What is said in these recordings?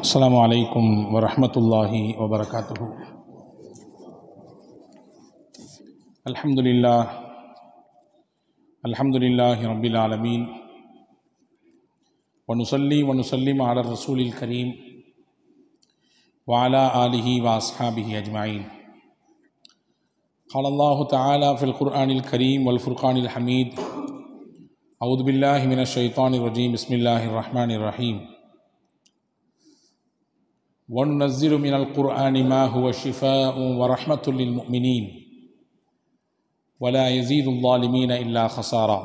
السلام عليكم ورحمة الله وبركاته الحمد لله الحمد لله رب العالمين ونصلي ونسلم على الرسول الكريم وعلى آله وأصحابه أجمعين قال الله تعالى في القرآن الكريم والفرقان الحميد أعوذ بالله من الشيطان الرجيم بسم الله الرحمن الرحيم وننزل من القرآن ما هو شفاء ورحمة للمؤمنين ولا يزيد الظالمين إلا خسارا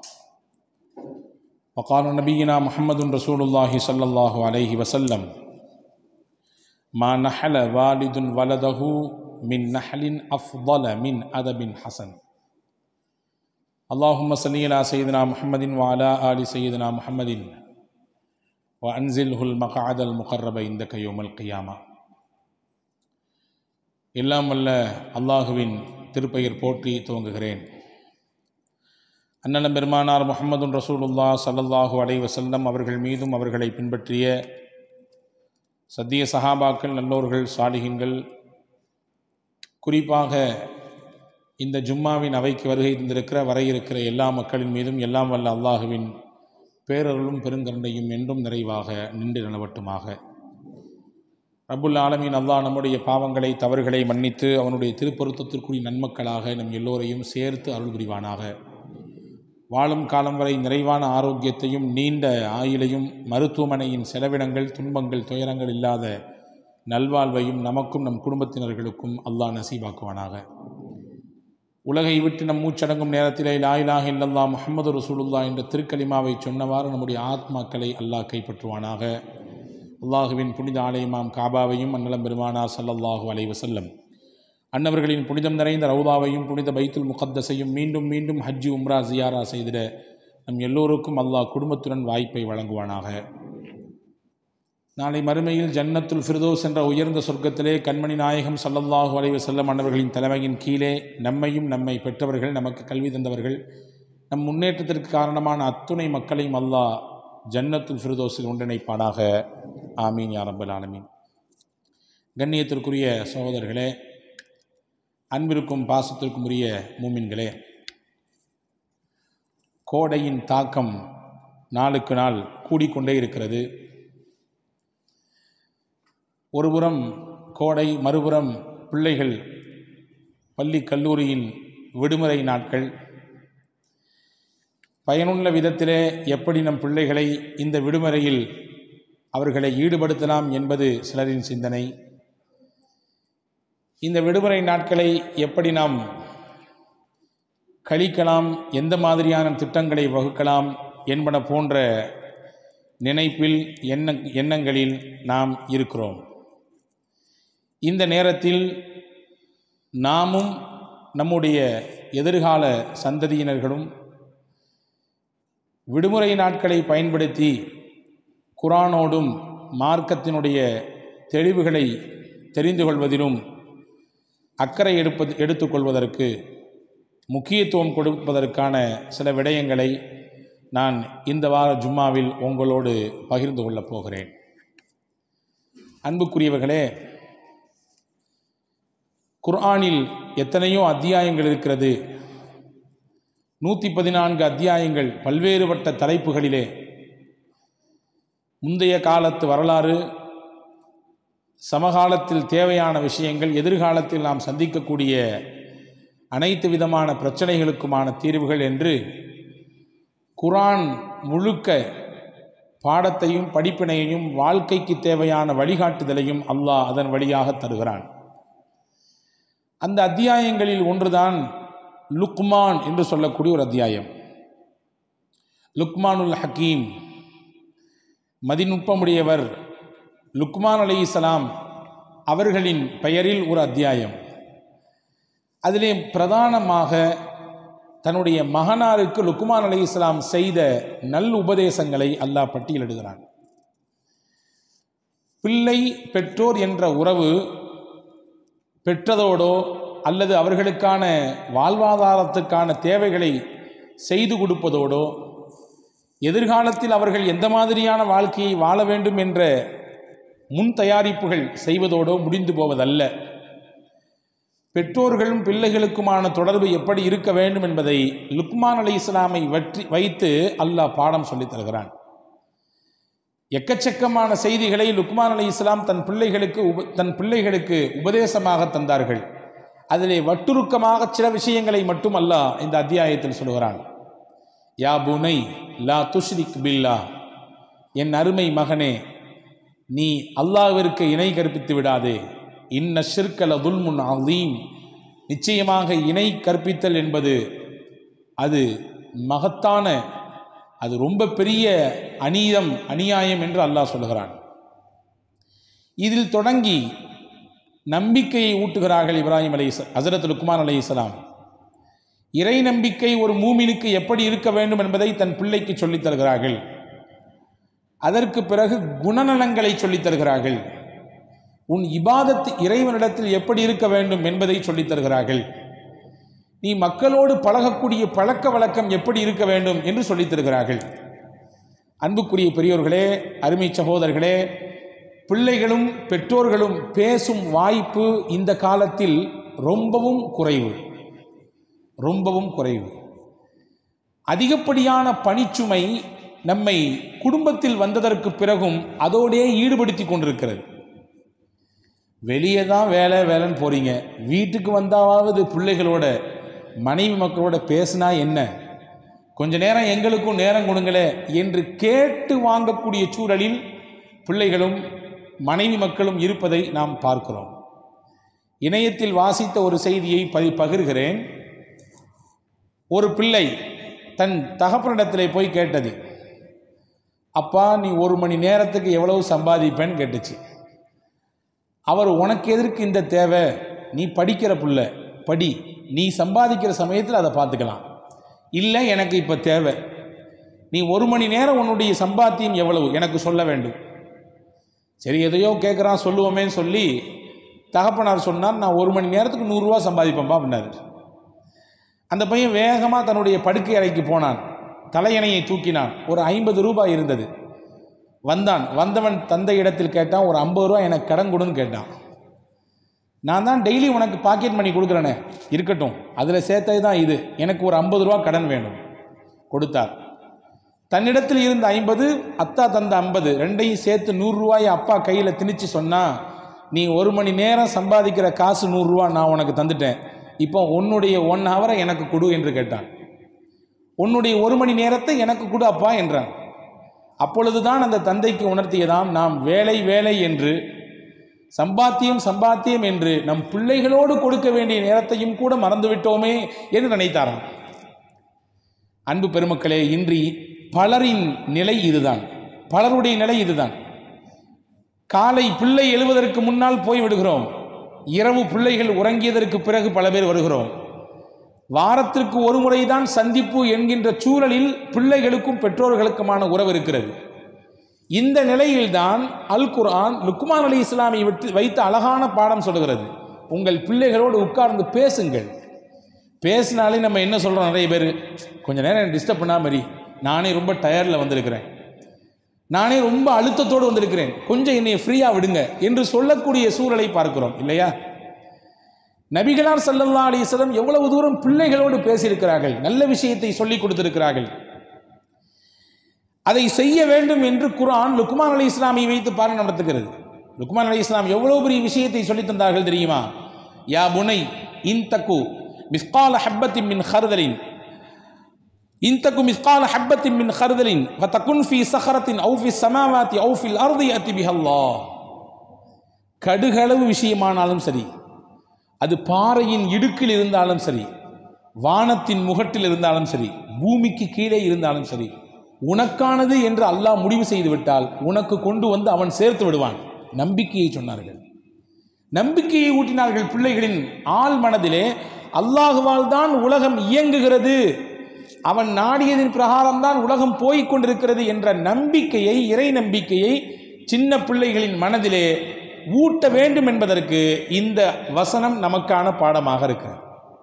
وقال نبينا محمد رسول الله صلى الله عليه وسلم ما نحل والد ولده من نحل أفضل من أدب حسن اللهم صل على سيدنا محمد وعلى آل سيدنا محمد وأنزله المقعد المقرب عندك يوم القيامة எல்லாம் வல்ல அல்லாஹுவின் திருப்பெயர் போற்றி துவங்குகிறேன் அண்ணலம் பெருமானார் முகமதுன் ரசூலுல்லா சல்லல்லாஹு அலை வசல்லம் அவர்கள் மீதும் அவர்களை பின்பற்றிய சத்திய சஹாபாக்கள் நல்லோர்கள் சாலிகின்கள் குறிப்பாக இந்த ஜும்மாவின் அவைக்கு வருகை இருந்திருக்கிற வர இருக்கிற எல்லா மக்களின் மீதும் எல்லாம் வல்ல அல்லாஹுவின் பேரருளும் பெருங்கருணையும் என்றும் நிறைவாக நின்று நிலவட்டுமாக ரப்புல் ஆலமீன் அல்லாஹ் நம்முடைய பாவங்களை தவறுகளை மன்னித்து அவனுடைய திருப்பொருத்தத்திற்குரிய நன்மக்களாக நம் எல்லோரையும் சேர்த்து அருள் புரிவானாக வாழும் காலம் வரை நிறைவான ஆரோக்கியத்தையும் நீண்ட ஆயுளையும் மருத்துவமனையின் செலவினங்கள் துன்பங்கள் துயரங்கள் இல்லாத நல்வாழ்வையும் நமக்கும் நம் குடும்பத்தினர்களுக்கும் அல்லாஹ் நசீபாக்குவானாக உலகை விட்டு நம் மூச்சடங்கும் நேரத்திலே லாயிலாக இல்லல்லா முகமது ரசூலுல்லா என்ற திருக்கலிமாவை சொன்னவாறு நம்முடைய ஆத்மாக்களை அல்லாஹ் கைப்பற்றுவானாக அல்லாஹுவின் புனித ஆலயமாம் காபாவையும் அன்னலம் பெருமானா சல்லல்லாஹு அலை வசல்லம் அன்னவர்களின் புனிதம் நிறைந்த ரவுதாவையும் புனித பைத்துல் முகத்தஸையும் மீண்டும் மீண்டும் ஹஜ்ஜி உம்ரா ஜியாரா செய்திட நம் எல்லோருக்கும் அல்லாஹ் குடும்பத்துடன் வாய்ப்பை வழங்குவானாக நாளை மறுமையில் ஜன்னத்துல் ஃபிர்தோஸ் என்ற உயர்ந்த சொர்க்கத்திலே கண்மணி நாயகம் சல்லல்லாஹு அலைவ செல்லம் அன்னவர்களின் தலைமையின் கீழே நம்மையும் நம்மை பெற்றவர்கள் நமக்கு கல்வி தந்தவர்கள் நம் முன்னேற்றத்திற்கு காரணமான அத்துணை மக்களையும் அல்லாஹ் ஜன்னத்துல் ஃபிர்தோஸில் ஒன்றிணைப்பானாக ஆமீன் யா ரப்பல் ஆலமீன் கண்ணியத்திற்குரிய சகோதரர்களே அன்பிற்கும் பாசத்திற்கும் உரிய மூமின்களே கோடையின் தாக்கம் நாளுக்கு நாள் கூடிக்கொண்டே இருக்கிறது ஒருபுறம் கோடை மறுபுறம் பிள்ளைகள் பள்ளி கல்லூரியின் விடுமுறை நாட்கள் பயனுள்ள விதத்திலே எப்படி நம் பிள்ளைகளை இந்த விடுமுறையில் அவர்களை ஈடுபடுத்தலாம் என்பது சிலரின் சிந்தனை இந்த விடுமுறை நாட்களை எப்படி நாம் கழிக்கலாம் எந்த மாதிரியான திட்டங்களை வகுக்கலாம் என்பன போன்ற நினைப்பில் எண்ண எண்ணங்களில் நாம் இருக்கிறோம் இந்த நேரத்தில் நாமும் நம்முடைய எதிர்கால சந்ததியினர்களும் விடுமுறை நாட்களை பயன்படுத்தி குரானோடும் மார்க்கத்தினுடைய தெளிவுகளை தெரிந்து கொள்வதிலும் அக்கறை எடுப்பது எடுத்துக்கொள்வதற்கு முக்கியத்துவம் கொடுப்பதற்கான சில விடயங்களை நான் இந்த வார ஜும்மாவில் உங்களோடு பகிர்ந்து கொள்ளப் போகிறேன் அன்புக்குரியவர்களே குர்ஆனில் எத்தனையோ அத்தியாயங்கள் இருக்கிறது நூற்றி பதினான்கு அத்தியாயங்கள் பல்வேறுபட்ட தலைப்புகளிலே முந்தைய காலத்து வரலாறு சமகாலத்தில் தேவையான விஷயங்கள் எதிர்காலத்தில் நாம் சந்திக்கக்கூடிய அனைத்து விதமான பிரச்சனைகளுக்குமான தீர்வுகள் என்று குரான் முழுக்க பாடத்தையும் படிப்பினையையும் வாழ்க்கைக்கு தேவையான வழிகாட்டுதலையும் அல்லாஹ் அதன் வழியாக தருகிறான் அந்த அத்தியாயங்களில் ஒன்றுதான் லுக்மான் என்று சொல்லக்கூடிய ஒரு அத்தியாயம் லுக்மானுல் ஹக்கீம் மதிநுட்பமுடையவர் லுக்மான் அலி இஸ்லாம் அவர்களின் பெயரில் ஒரு அத்தியாயம் அதிலே பிரதானமாக தன்னுடைய மகனாருக்கு லுக்மான் அலி இஸ்லாம் செய்த நல் உபதேசங்களை அல்லாஹ் பட்டியலிடுகிறான் பிள்ளை பெற்றோர் என்ற உறவு பெற்றதோடோ அல்லது அவர்களுக்கான வாழ்வாதாரத்துக்கான தேவைகளை செய்து கொடுப்பதோடோ எதிர்காலத்தில் அவர்கள் எந்த மாதிரியான வாழ்க்கையை வாழ வேண்டும் என்ற முன் தயாரிப்புகள் செய்வதோடோ முடிந்து போவதல்ல பெற்றோர்களும் பிள்ளைகளுக்குமான தொடர்பு எப்படி இருக்க வேண்டும் என்பதை லுக்மான் அலி இஸ்லாமை வற்றி வைத்து அல்லாஹ் பாடம் சொல்லித் தருகிறான் எக்கச்சக்கமான செய்திகளை லுக்மான் அலி இஸ்லாம் தன் பிள்ளைகளுக்கு உப தன் பிள்ளைகளுக்கு உபதேசமாக தந்தார்கள் அதிலே வட்டுருக்கமாக சில விஷயங்களை மட்டும் அல்லாஹ் இந்த அத்தியாயத்தில் சொல்கிறான் யா புனை லா துஷ்ரிக் பில்லா என் அருமை மகனே நீ அல்லாஹ்விற்கு இணை கற்பித்து விடாதே இன்ன ஷிர்கல துல்முன் அதீம் நிச்சயமாக இணை கற்பித்தல் என்பது அது மகத்தான அது ரொம்ப பெரிய அநீதம் அநியாயம் என்று அல்லாஹ் சொல்கிறான் இதில் தொடங்கி நம்பிக்கையை ஊட்டுகிறார்கள் இப்ராஹிம் அலை ஹசரத் லுக்மான் அலை இஸ்லாம் இறை நம்பிக்கை ஒரு மூமினுக்கு எப்படி இருக்க வேண்டும் என்பதை தன் பிள்ளைக்கு சொல்லித் தருகிறார்கள் அதற்கு பிறகு குணநலங்களை சொல்லித் தருகிறார்கள் உன் இபாதத் இறைவனிடத்தில் எப்படி இருக்க வேண்டும் என்பதை சொல்லித் தருகிறார்கள் நீ மக்களோடு பழகக்கூடிய பழக்க வழக்கம் எப்படி இருக்க வேண்டும் என்று சொல்லித் தருகிறார்கள் அன்புக்குரிய பெரியோர்களே அருமை சகோதரர்களே பிள்ளைகளும் பெற்றோர்களும் பேசும் வாய்ப்பு இந்த காலத்தில் ரொம்பவும் குறைவு ரொம்பவும் குறைவு அதிகப்படியான பணிச்சுமை நம்மை குடும்பத்தில் வந்ததற்கு பிறகும் அதோடே ஈடுபடுத்தி கொண்டிருக்கிறது வெளியே தான் வேலை வேலைன்னு போறீங்க வீட்டுக்கு வந்தாவது பிள்ளைகளோட மனைவி மக்களோட பேசினா என்ன கொஞ்ச நேரம் எங்களுக்கும் நேரம் கொடுங்களே என்று கேட்டு வாங்கக்கூடிய சூழலில் பிள்ளைகளும் மனைவி மக்களும் இருப்பதை நாம் பார்க்கிறோம் இணையத்தில் வாசித்த ஒரு செய்தியை பதி பகிர்கிறேன் ஒரு பிள்ளை தன் தகப்பனிடத்திலே போய் கேட்டது அப்பா நீ ஒரு மணி நேரத்துக்கு எவ்வளவு சம்பாதிப்பேன்னு கேட்டுச்சு அவர் உனக்கு எதற்கு இந்த தேவை நீ படிக்கிற புள்ள படி நீ சம்பாதிக்கிற சமயத்தில் அதை பார்த்துக்கலாம் இல்லை எனக்கு இப்போ தேவை நீ ஒரு மணி நேரம் உன்னுடைய சம்பாத்தியம் எவ்வளவு எனக்கு சொல்ல வேண்டும் சரி எதையோ கேட்குறான் சொல்லுவோமேன்னு சொல்லி தகப்பனார் சொன்னார் நான் ஒரு மணி நேரத்துக்கு நூறுரூவா சம்பாதிப்பேன்பா அப்படின்னாரு அந்த பையன் வேகமாக தன்னுடைய படுக்கை அறைக்கு போனான் தலையணையை தூக்கினான் ஒரு ஐம்பது ரூபாய் இருந்தது வந்தான் வந்தவன் தந்தை இடத்தில் கேட்டான் ஒரு ஐம்பது ரூபா எனக்கு கடன் கொடுன்னு கேட்டான் நான் தான் டெய்லி உனக்கு பாக்கெட் மணி கொடுக்குறேனே இருக்கட்டும் அதில் சேர்த்தது தான் இது எனக்கு ஒரு ஐம்பது ரூபா கடன் வேணும் கொடுத்தார் தன்னிடத்தில் இருந்த ஐம்பது அத்தா தந்த ஐம்பது ரெண்டையும் சேர்த்து நூறுரூவாயை அப்பா கையில் திணிச்சு சொன்னா நீ ஒரு மணி நேரம் சம்பாதிக்கிற காசு நூறுரூவா நான் உனக்கு தந்துட்டேன் இப்போ உன்னுடைய ஒன் ஹவரை எனக்கு கொடு என்று கேட்டான் உன்னுடைய ஒரு மணி நேரத்தை எனக்கு கொடு அப்பா என்றான் அப்பொழுதுதான் அந்த தந்தைக்கு உணர்த்தியதாம் நாம் வேலை வேலை என்று சம்பாத்தியம் சம்பாத்தியம் என்று நம் பிள்ளைகளோடு கொடுக்க வேண்டிய நேரத்தையும் கூட மறந்துவிட்டோமே என்று நினைத்தாராம் அன்பு பெருமக்களே இன்றி பலரின் நிலை இதுதான் பலருடைய நிலை இதுதான் காலை பிள்ளை எழுவதற்கு முன்னால் போய் விடுகிறோம் இரவு பிள்ளைகள் உறங்கியதற்கு பிறகு பல பேர் வருகிறோம் வாரத்திற்கு ஒரு முறைதான் சந்திப்பு என்கின்ற சூழலில் பிள்ளைகளுக்கும் பெற்றோர்களுக்குமான உறவு இருக்கிறது இந்த நிலையில்தான் அல் குர்ஆன் லுக்மான் அலி இஸ்லாமை விட்டு வைத்து அழகான பாடம் சொல்கிறது உங்கள் பிள்ளைகளோடு உட்கார்ந்து பேசுங்கள் பேசினாலே நம்ம என்ன சொல்கிறோம் நிறைய பேர் கொஞ்ச நேரம் டிஸ்டர்ப் பண்ணா மாதிரி நானே ரொம்ப டயர்டில் வந்திருக்கிறேன் நானே ரொம்ப அழுத்தத்தோடு வந்திருக்கிறேன் கொஞ்சம் என்னை ஃப்ரீயாக விடுங்க என்று சொல்லக்கூடிய சூழலை பார்க்கிறோம் இல்லையா நபிகளார் சல்லல்லா அலிஸ்லம் எவ்வளவு தூரம் பிள்ளைகளோடு பேசியிருக்கிறார்கள் நல்ல விஷயத்தை சொல்லிக் கொடுத்திருக்கிறார்கள் அதை செய்ய வேண்டும் என்று குர்ஆன் லுக்மான் அலி இஸ்லாமை வைத்து பாடம் நடத்துகிறது லுக்மான் அலி இஸ்லாம் எவ்வளவு பெரிய விஷயத்தை சொல்லித் தந்தார்கள் தெரியுமா யா புனை இன் தக்கு மிஸ்கால ஹப்பத்தின் மின் ஹர்தலின் இன் தக்கு மிஸ்கால ஹப்பத்தின் மின் ஹர்தலின் ஃபதகுன் ஃபி சஹரத்தின் அவு ஃபி சமாவாத்தி அவு ஃபில் அர்தி அத்தி பிஹல்லாஹ் கடுகளவு விஷயமானாலும் சரி அது பாறையின் இடுக்கில் இருந்தாலும் சரி வானத்தின் முகட்டில் இருந்தாலும் சரி பூமிக்கு கீழே இருந்தாலும் சரி உனக்கானது என்று அல்லாஹ் முடிவு செய்து விட்டால் உனக்கு கொண்டு வந்து அவன் சேர்த்து விடுவான் நம்பிக்கையை சொன்னார்கள் நம்பிக்கையை ஊட்டினார்கள் பிள்ளைகளின் ஆள் மனதிலே அல்லாஹுவால் தான் உலகம் இயங்குகிறது அவன் நாடியதின் பிரகாரம்தான் உலகம் போய்க் கொண்டிருக்கிறது என்ற நம்பிக்கையை இறை நம்பிக்கையை சின்ன பிள்ளைகளின் மனதிலே ஊட்ட வேண்டும் என்பதற்கு இந்த வசனம் நமக்கான பாடமாக இருக்கிறது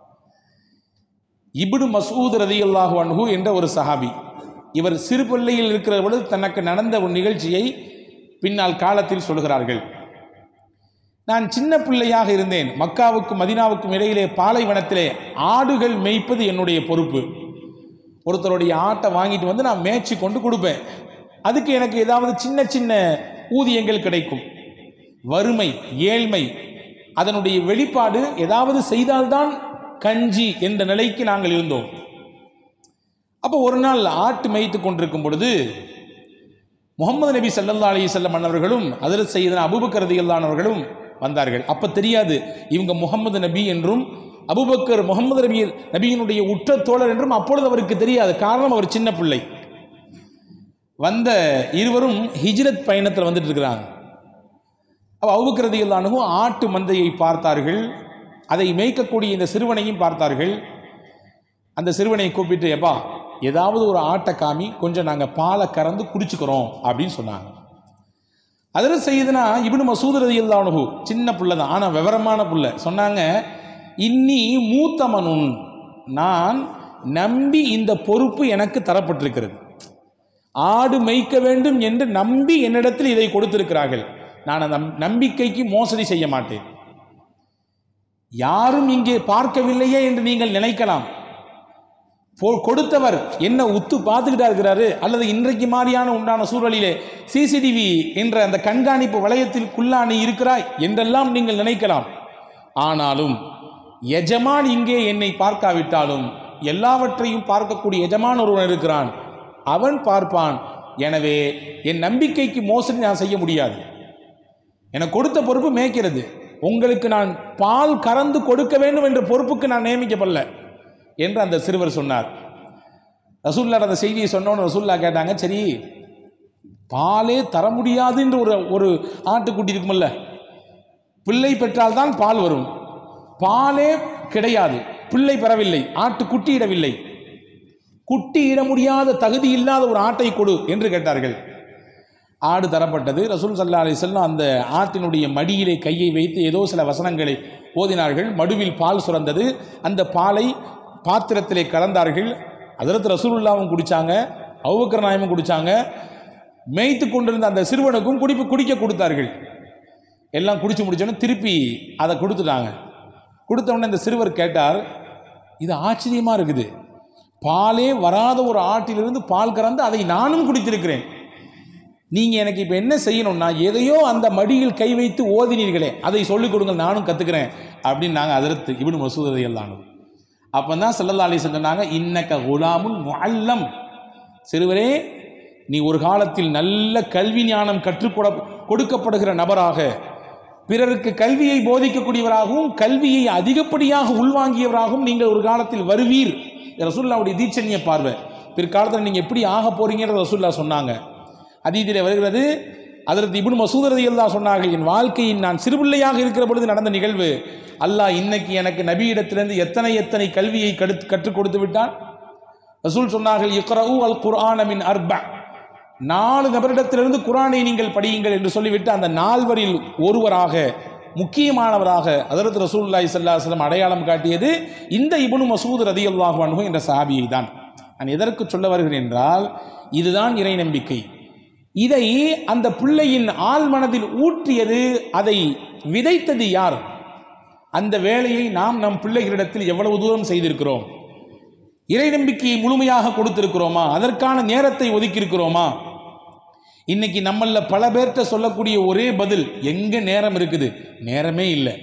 இப்னு மசூத் ரதியல்லாஹு அன்ஹு என்ற ஒரு சஹாபி இவர் சிறு பிள்ளையில் இருக்கிற பொழுது தனக்கு நடந்த ஒரு நிகழ்ச்சியை பின்னால் காலத்தில் சொல்கிறார்கள் நான் சின்ன பிள்ளையாக இருந்தேன் மக்காவுக்கும் மதினாவுக்கும் இடையிலே பாலைவனத்திலே ஆடுகள் மேய்ப்பது என்னுடைய பொறுப்பு ஒருத்தருடைய ஆட்டை வாங்கிட்டு வந்து நான் மேய்ச்சி கொண்டு கொடுப்பேன் அதுக்கு எனக்கு ஏதாவது சின்ன சின்ன ஊதியங்கள் கிடைக்கும் வறுமை ஏழ்மை அதனுடைய வெளிப்பாடு ஏதாவது செய்தால்தான் கஞ்சி என்ற நிலைக்கு நாங்கள் இருந்தோம் அப்போ ஒரு நாள் ஆட்டு மேய்த்து கொண்டிருக்கும் பொழுது முகமது நபி சல்லல்லா அலி செல்லம் அன்னவர்களும் அதில் செய்தன அபுபக்கர் ரதியல்லானவர்களும் வந்தார்கள் அப்போ தெரியாது இவங்க முகமது நபி என்றும் அபுபக்கர் முகமது நபி நபியினுடைய உற்ற தோழர் என்றும் அப்பொழுது அவருக்கு தெரியாது காரணம் அவர் சின்ன பிள்ளை வந்த இருவரும் ஹிஜ்ரத் பயணத்தில் வந்துட்டு இருக்கிறாங்க அப்போ அபுபக்கர் ரதியல்லானும் ஆட்டு மந்தையை பார்த்தார்கள் அதை மேய்க்கக்கூடிய இந்த சிறுவனையும் பார்த்தார்கள் அந்த சிறுவனை கூப்பிட்டு எப்பா ஏதாவது ஒரு ஆட்டை காமி கொஞ்சம் நாங்கள் பாலை கறந்து குடிச்சுக்கிறோம் அப்படின்னு சொன்னாங்க அதில் செய்யுதுன்னா இவனு மசூத் ரதியல்லானுகு சின்ன புள்ள தான் ஆனால் விவரமான புள்ள சொன்னாங்க இன்னி மூத்தமனுன் நான் நம்பி இந்த பொறுப்பு எனக்கு தரப்பட்டிருக்கிறது ஆடு மேய்க்க வேண்டும் என்று நம்பி என்னிடத்தில் இதை கொடுத்திருக்கிறார்கள் நான் அந்த நம்பிக்கைக்கு மோசடி செய்ய மாட்டேன் யாரும் இங்கே பார்க்கவில்லையே என்று நீங்கள் நினைக்கலாம் போ- கொடுத்தவர் என்ன உத்து பார்த்துக்கிட்டா இருக்கிறாரு அல்லது இன்றைக்கு மாதிரியான உண்டான சூழலிலே சிசிடிவி என்ற அந்த கண்காணிப்பு வளையத்திற்குள்ளா நீ இருக்கிறாய் என்றெல்லாம் நீங்கள் நினைக்கலாம் ஆனாலும் எஜமான் இங்கே என்னை பார்க்காவிட்டாலும் எல்லாவற்றையும் பார்க்கக்கூடிய எஜமான் ஒருவன் இருக்கிறான் அவன் பார்ப்பான் எனவே என் நம்பிக்கைக்கு மோசடி நான் செய்ய முடியாது எனக்கு கொடுத்த பொறுப்பு மேய்க்கிறது உங்களுக்கு நான் பால் கறந்து கொடுக்க வேண்டும் என்ற பொறுப்புக்கு நான் நியமிக்கப்படல என்று அந்த சிறுவர் சொன்னார் ரசூல்லா அந்த செய்தியை சொன்னோன்னு ரசூல்லா கேட்டாங்க சரி பாலே தர முடியாதுன்ற ஒரு ஒரு ஆட்டுக்குட்டி இருக்குமல்ல பிள்ளை பெற்றால்தான் பால் வரும் பாலே கிடையாது பிள்ளை பெறவில்லை ஆட்டு குட்டி இடவில்லை குட்டி இட முடியாத தகுதி இல்லாத ஒரு ஆட்டை கொடு என்று கேட்டார்கள் ஆடு தரப்பட்டது ரசூல் சல்லா அலி செல்லம் அந்த ஆட்டினுடைய மடியிலே கையை வைத்து ஏதோ சில வசனங்களை ஓதினார்கள் மடுவில் பால் சுரந்தது அந்த பாலை பாத்திரத்திலே கலந்தார்கள் அதற்கு ரசூலுல்லாவும் குடித்தாங்க அவுபக்கர் நாயமும் குடித்தாங்க மேய்த்து கொண்டிருந்த அந்த சிறுவனுக்கும் குடிப்பு குடிக்க கொடுத்தார்கள் எல்லாம் குடிச்சு முடிச்சோன்னே திருப்பி அதை கொடுத்துட்டாங்க கொடுத்த உடனே இந்த சிறுவர் கேட்டார் இது ஆச்சரியமாக இருக்குது பாலே வராத ஒரு ஆட்டிலிருந்து பால் கறந்து அதை நானும் குடித்திருக்கிறேன் நீங்கள் எனக்கு இப்போ என்ன செய்யணும்னா எதையோ அந்த மடியில் கை வைத்து ஓதினீர்களே அதை சொல்லிக் கொடுங்க நானும் கற்றுக்கிறேன் அப்படின்னு நாங்கள் அதிர்த்து இவனு மசூதை எல்லாம் அப்போ தான் செல்லல்லா அலி சொன்னாங்க இன்னக்க குலாமுன் முஅல்லம் சிறுவரே நீ ஒரு காலத்தில் நல்ல கல்வி ஞானம் கற்றுக்கொட கொடுக்கப்படுகிற நபராக பிறருக்கு கல்வியை போதிக்கக்கூடியவராகவும் கல்வியை அதிகப்படியாக உள்வாங்கியவராகவும் நீங்கள் ஒரு காலத்தில் வருவீர் இது ரசூல்லாவுடைய தீட்சணிய பார்வை பிற்காலத்தில் நீங்கள் எப்படி ஆக போறீங்கன்னு ரசூல்லா சொன்னாங்க அதீதிலே வருகிறது அதற்கு இப்னு மசூத் ரலியல்லாஹு சொன்னார்கள் என் வாழ்க்கையின் நான் சிறுபிள்ளையாக இருக்கிற பொழுது நடந்த நிகழ்வு அல்லாஹ் இன்னைக்கு எனக்கு நபியிடத்திலிருந்து எத்தனை எத்தனை கல்வியை கடுத்து கற்றுக் கொடுத்து விட்டான் ரசூல் சொன்னார்கள் இக்ரவு அல் குர்ஆன மின் அர்ப நாலு நபரிடத்திலிருந்து குரானை நீங்கள் படியுங்கள் என்று சொல்லிவிட்டு அந்த நால்வரில் ஒருவராக முக்கியமானவராக அதற்கு ரசூலுல்லாஹி ஸல்லல்லாஹு அலைஹி வஸல்லம் அடையாளம் காட்டியது இந்த இப்னு மசூத் ரதியல்லாஹு அன்ஹு என்ற சஹாபியை தான் நான் எதற்கு சொல்ல வருகிறேன் என்றால் இதுதான் இறை நம்பிக்கை இதை அந்த பிள்ளையின் ஆள் மனதில் ஊற்றியது அதை விதைத்தது யார் அந்த வேலையை நாம் நம் பிள்ளைகளிடத்தில் எவ்வளவு தூரம் செய்திருக்கிறோம் இறை நம்பிக்கையை முழுமையாக கொடுத்திருக்கிறோமா அதற்கான நேரத்தை ஒதுக்கியிருக்கிறோமா இன்னைக்கு நம்மள பல பேர்கிட்ட சொல்லக்கூடிய ஒரே பதில் எங்க நேரம் இருக்குது நேரமே இல்லை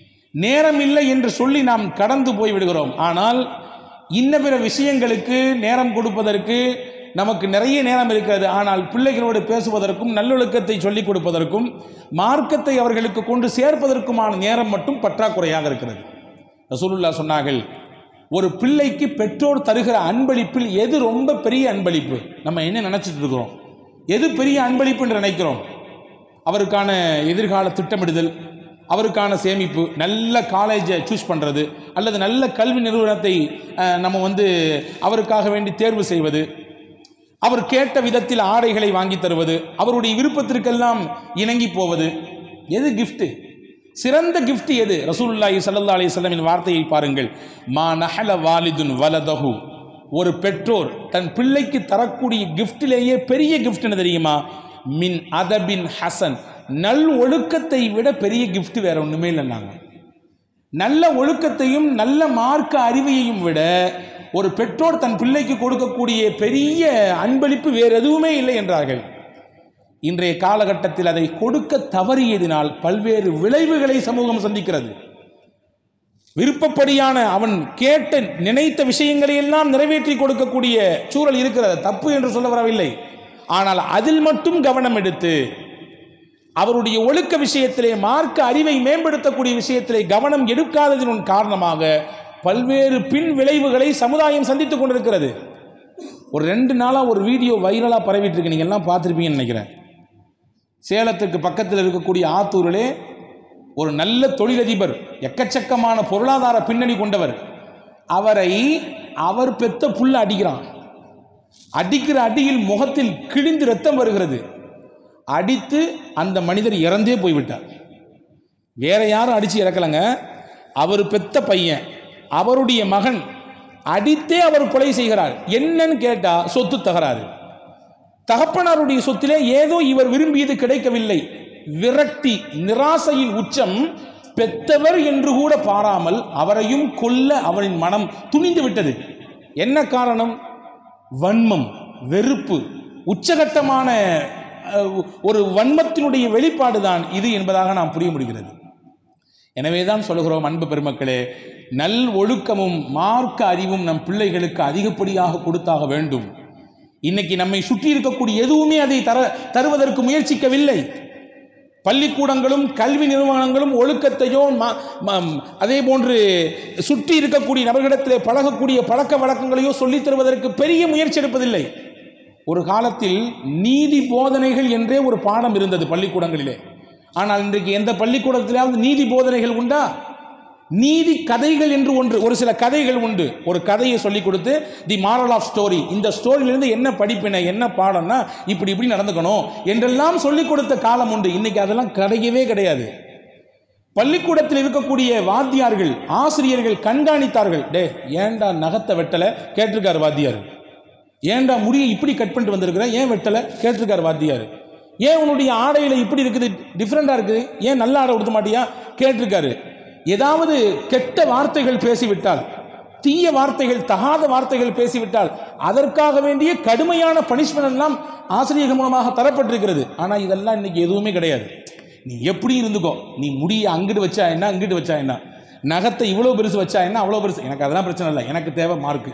நேரம் இல்லை என்று சொல்லி நாம் கடந்து போய் விடுகிறோம் ஆனால் இன்ன பிற விஷயங்களுக்கு நேரம் கொடுப்பதற்கு நமக்கு நிறைய நேரம் இருக்கிறது ஆனால் பிள்ளைகளோடு பேசுவதற்கும் நல்லொழுக்கத்தை சொல்லிக் கொடுப்பதற்கும் மார்க்கத்தை அவர்களுக்கு கொண்டு சேர்ப்பதற்குமான நேரம் மட்டும் பற்றாக்குறையாக இருக்கிறது ரசூலுல்லா சொன்னார்கள் ஒரு பிள்ளைக்கு பெற்றோர் தருகிற அன்பளிப்பில் எது ரொம்ப பெரிய அன்பளிப்பு நம்ம என்ன நினைச்சிட்டு இருக்கிறோம் எது பெரிய அன்பளிப்பு என்று நினைக்கிறோம் அவருக்கான எதிர்கால திட்டமிடுதல் அவருக்கான சேமிப்பு நல்ல காலேஜை சூஸ் பண்ணுறது அல்லது நல்ல கல்வி நிறுவனத்தை அஹ், நம்ம வந்து அவருக்காக வேண்டி தேர்வு செய்வது அவர் கேட்ட விதத்தில் ஆடைகளை வாங்கி தருவது அவருடைய விருப்பத்திற்கெல்லாம் இணங்கி போவது எது gift சிறந்த gift எது ரசூலுல்லாஹி ஸல்லல்லாஹு அலைஹி வஸல்லமின் வார்த்தையை பாருங்கள் மா நஹல வாலிதுன் வலதஹு ஒரு பெற்றோர் தன் பிள்ளைக்கு தரக்கூடிய கிஃப்டிலேயே பெரிய gift என்ன தெரியுமா மின் அதபின் ஹசன் நல் ஒழுக்கத்தை விட பெரிய gift வேற ஒண்ணுமே இல்லைன்னாங்க நல்ல ஒழுக்கத்தையும் நல்ல மார்க்க அறிவையையும் விட ஒரு பெற்றோர் தன் பிள்ளைக்கு கொடுக்கக்கூடிய பெரிய அன்பளிப்பு வேறு எதுவுமே இல்லை என்றார்கள் இன்றைய காலகட்டத்தில் அதை கொடுக்க தவறியதினால் பல்வேறு விளைவுகளை சமூகம் சந்திக்கிறது விருப்பப்படியான அவன் கேட்ட நினைத்த விஷயங்களை எல்லாம் நிறைவேற்றி கொடுக்கக்கூடிய சூழல் இருக்கிறது தப்பு என்று சொல்ல வரவில்லை ஆனால் அதில் மட்டும் கவனம் எடுத்து அவருடைய ஒழுக்க விஷயத்திலே மார்க்க அறிவை மேம்படுத்தக்கூடிய விஷயத்திலே கவனம் எடுக்காததின் காரணமாக பல்வேறு பின் விளைவுகளை சமுதாயம் சந்தித்துக் கொண்டிருக்கிறது ஒரு ரெண்டு நாளாக ஒரு வீடியோ வைரலாக பரவிட்டு இருக்கு நீங்கள் எல்லாம் பார்த்துருப்பீங்கன்னு நினைக்கிறேன் சேலத்துக்கு பக்கத்தில் இருக்கக்கூடிய ஆத்தூரிலே ஒரு நல்ல தொழிலதிபர் எக்கச்சக்கமான பொருளாதார பின்னணி கொண்டவர் அவரை அவர் பெத்த புல்ல அடிக்கிறான் அடிக்கிற அடியில் முகத்தில் கிழிந்து ரத்தம் வருகிறது அடித்து அந்த மனிதர் இறந்தே போய்விட்டார் வேற யாரும் அடிச்சு இறக்கலைங்க அவர் பெத்த பையன் அவருடைய மகன் அடித்தே அவர் கொலை செய்கிறார் என்னன்னு கேட்டா சொத்து தகராறு தகப்பனாருடைய சொத்திலே ஏதோ இவர் விரும்பியது கிடைக்கவில்லை விரக்தி நிராசையின் உச்சம் பெத்தவர் என்று கூட பாராமல் அவரையும் கொல்ல அவரின் மனம் துணிந்து விட்டது என்ன காரணம் வன்மம் வெறுப்பு உச்சகட்டமான அஹ், ஒரு வன்மத்தினுடைய வெளிப்பாடு தான் இது என்பதாக நாம் புரிய முடிகிறது எனவே தான் சொல்லுகிறோம் அன்பு பெருமக்களே நல் ஒழுக்கமும் மார்க்க அறிவும் நம் பிள்ளைகளுக்கு அதிகப்படியாக கொடுத்தாக வேண்டும் இன்னைக்கு நம்மை சுற்றி இருக்கக்கூடிய எதுவுமே அதை தர தருவதற்கு முயற்சிக்கவில்லை பள்ளிக்கூடங்களும் கல்வி நிறுவனங்களும் ஒழுக்கத்தையோ ம- ம- அதே போன்று சுற்றி இருக்கக்கூடிய நபர்களிடத்திலே பழகக்கூடிய பழக்க வழக்கங்களையோ சொல்லித் தருவதற்கு பெரிய முயற்சி எடுப்பதில்லை ஒரு காலத்தில் நீதி போதனைகள் என்றே ஒரு பாடம் இருந்தது பள்ளிக்கூடங்களிலே ஆனால் இன்றைக்கு எந்த பள்ளிக்கூடத்திலாவது நீதி போதனைகள் உண்டா நீதி கதைகள் என்று ஒன்று ஒரு சில கதைகள் உண்டு ஒரு கதையை சொல்லி கொடுத்து தி மாரல் ஆஃப் ஸ்டோரி இந்த ஸ்டோரியிலிருந்து என்ன படிப்பினை என்ன பாடம்னா இப்படி இப்படி நடந்துக்கணும் என்றெல்லாம் சொல்லிக் கொடுத்த காலம் உண்டு இன்னைக்கு அதெல்லாம் கிடையவே கிடையாது பள்ளிக்கூடத்தில் இருக்கக்கூடிய வாத்தியார்கள் ஆசிரியர்கள் கண்காணித்தார்கள் டே ஏன்டா நகத்தை வெட்டலை கேட்டிருக்காரு வாத்தியார் ஏன்டா முடியை இப்படி கட் பண்ணிட்டு வந்திருக்கிற ஏன் வெட்டலை கேட்டிருக்காரு வாத்தியார் ஏன் உன்னுடைய ஆடையில இப்படி இருக்குது டிஃப்ரெண்டா இருக்குது ஏன் நல்ல ஆடை கொடுத்த மாட்டியா கேட்டிருக்காரு ஏதாவது கெட்ட வார்த்தைகள் பேசிவிட்டால் தீய வார்த்தைகள் தகாத வார்த்தைகள் பேசிவிட்டால் அதற்காக வேண்டிய கடுமையான பனிஷ்மெண்ட் எல்லாம் ஆசிரியர்கள் மூலமாக தரப்பட்டிருக்கிறது ஆனால் இதெல்லாம் இன்னைக்கு எதுவுமே கிடையாது நீ எப்படி இருந்துக்கோ நீ முடியை அங்கிட்டு வச்சா என்ன அங்கிட்டு வச்சா என்ன நகத்தை இவ்வளோ பெருசு வச்சா என்ன அவ்வளோ பெருசு எனக்கு அதெல்லாம் பிரச்சனை இல்லை எனக்கு தேவை மார்க்கு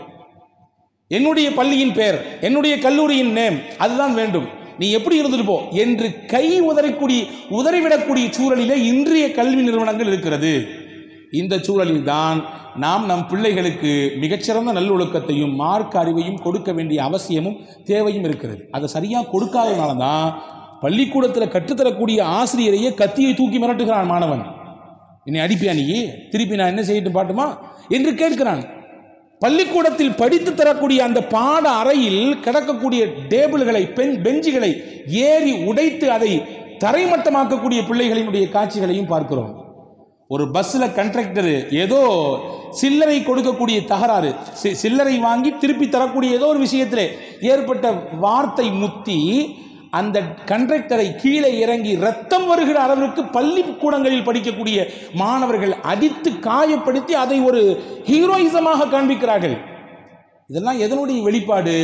என்னுடைய பள்ளியின் பெயர் என்னுடைய கல்லூரியின் நேம் அதுதான் வேண்டும் நீ எப்படி இருந்துட்டு போ என்று கை உதறக்கூடிய உதறிவிடக்கூடிய சூழலிலே இன்றைய கல்வி நிறுவனங்கள் இருக்கிறது இந்த சூழலில் தான் நாம் நம் பிள்ளைகளுக்கு மிகச்சிறந்த நல்லொழுக்கத்தையும் மார்க்க அறிவையும் கொடுக்க வேண்டிய அவசியமும் தேவையும் இருக்கிறது அதை சரியாக கொடுக்காததுனால தான் பள்ளிக்கூடத்தில் கற்றுத்தரக்கூடிய ஆசிரியரையே கத்தியை தூக்கி மிரட்டுகிறான் மாணவன் என்னை அடிப்பியா நீ திருப்பி நான் என்ன செய்யட்டும் பாட்டுமா என்று கேட்கிறான் பள்ளிக்கூடத்தில் படித்து தரக்கூடிய அந்த பாட அறையில் கிடக்கக்கூடிய டேபிள்களை பெண் பெஞ்சுகளை ஏறி உடைத்து அதை தரைமட்டமாக்கக்கூடிய பிள்ளைகளினுடைய காட்சிகளையும் பார்க்கிறோம் ஒரு பஸ்ஸில் கண்ட்ராக்டர் ஏதோ சில்லறை கொடுக்கக்கூடிய தகராறு சி- சில்லறை வாங்கி திருப்பி தரக்கூடிய ஏதோ ஒரு விஷயத்திலே ஏற்பட்ட வார்த்தை முத்தி அந்த கண்ட்ராக்டரை கீழே இறங்கி ரத்தம் வருகிற அளவிற்கு பள்ளிக்கூடங்களில் படிக்கக்கூடிய மாணவர்கள் அடித்து காயப்படுத்தி அதை ஒரு ஹீரோயிசமாக காண்பிக்கிறார்கள் இதெல்லாம் எதனுடைய வெளிப்பாடு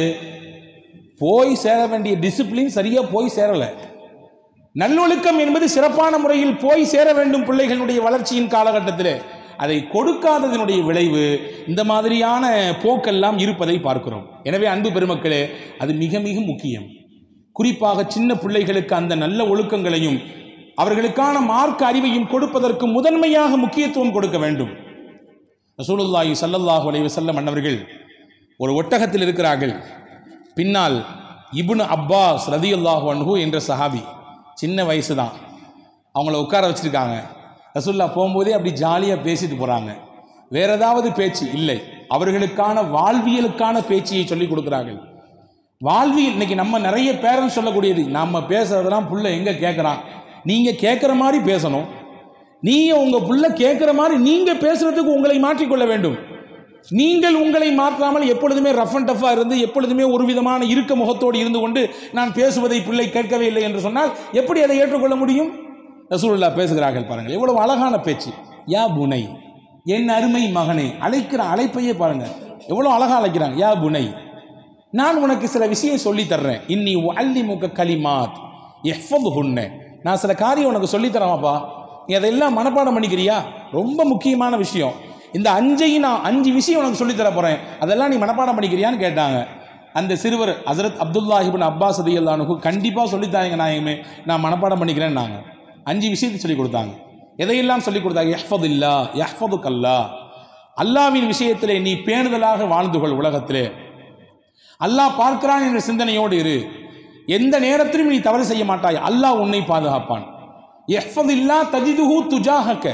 போய் சேர வேண்டிய டிசிப்ளின் சரியா போய் சேரலை நல்லொழுக்கம் என்பது சிறப்பான முறையில் போய் சேர வேண்டும் பிள்ளைகளுடைய வளர்ச்சியின் காலகட்டத்தில் அதை கொடுக்காததனுடைய விளைவு இந்த மாதிரியான போக்கெல்லாம் இருப்பதை பார்க்கிறோம் எனவே அன்பு பெருமக்களே அது மிக மிக முக்கியம் குறிப்பாக சின்ன பிள்ளைகளுக்கு அந்த நல்ல ஒழுக்கங்களையும் அவர்களுக்கான மார்க்க அறிவையும் கொடுப்பதற்கு முதன்மையாக முக்கியத்துவம் கொடுக்க வேண்டும் ரசூலுல்லாஹி ஸல்லல்லாஹு அலைஹி வஸல்லம் அன்னவர்கள் ஒரு ஒட்டகத்தில் இருக்கிறார்கள் பின்னால் இப்னு அப்பாஸ் ரதியுல்லாஹு அன்ஹு என்ற சஹாபி சின்ன வயசு தான் அவங்கள உட்கார வச்சிருக்காங்க ரசூல்லா போகும்போதே அப்படி ஜாலியாக பேசிட்டு போகிறாங்க வேற ஏதாவது பேச்சு இல்லை அவர்களுக்கான வாழ்வியலுக்கான பேச்சியை சொல்லி கொடுக்குறார்கள் வாழ்வியல் இன்னைக்கு நம்ம நிறைய பேரண்ட்ஸ் சொல்லக்கூடியது நம்ம பேசுறதெல்லாம் புள்ள எங்கே கேட்குறான் நீங்கள் கேட்குற மாதிரி பேசணும் நீங்கள் உங்கள் புள்ள கேட்குற மாதிரி நீங்கள் பேசுறதுக்கு உங்களை மாற்றிக்கொள்ள வேண்டும் நீங்கள் உங்களை மாற்றாமல் எப்பொழுதுமே ரஃப் அண்ட் டஃபாக இருந்து எப்பொழுதுமே ஒரு விதமான இருக்க முகத்தோடு இருந்து கொண்டு நான் பேசுவதை பிள்ளை கேட்கவே இல்லை என்று சொன்னால் எப்படி அதை ஏற்றுக்கொள்ள முடியும் ரசூலுல்லா பேசுகிறார்கள் பாருங்கள் எவ்வளவு அழகான பேச்சு யா புனை என் அருமை மகனே அழைக்கிற அழைப்பையே பாருங்க எவ்வளோ அழகா அழைக்கிறாங்க யா புனை நான் உனக்கு சில விஷயம் சொல்லி தர்றேன் இன்னி அள்ளி முக கலிமாத் எஃபது ஹுன்ன நான் சில காரியம் உனக்கு சொல்லி தரேன்ப்பா நீ அதெல்லாம் மனப்பாடம் பண்ணிக்கிறியா ரொம்ப முக்கியமான விஷயம் இந்த அஞ்சையும் நான் அஞ்சு விஷயம் உனக்கு சொல்லி தர போறேன் அதெல்லாம் நீ மனப்பாடம் பண்ணிக்கிறியான்னு கேட்டாங்க அந்த சிறுவர் ஹசரத் அப்துல்லாஹிபின் அப்பாஸ் அல்லானுக்கு கண்டிப்பாக சொல்லித்தாங்க நாயகமே நான் மனப்பாடம் பண்ணிக்கிறேன் நாங்க அஞ்சு விஷயத்தை சொல்லி கொடுத்தாங்க எதையெல்லாம் சொல்லி கொடுத்தாங்க யஹ்ஃபது இல்லா யஹ்ஃபது கல்லா அல்லாவின் விஷயத்திலே நீ பேணுதலாக வாழ்ந்து கொள் உலகத்திலே அல்லாஹ் பார்க்கிறான் என்ற சிந்தனையோடு இரு எந்த நேரத்திலும் நீ தவறு செய்ய மாட்டாய் அல்லாஹ் உன்னை பாதுகாப்பான் எஃபதில்லா தஜிதுஹு துஜாஹக்க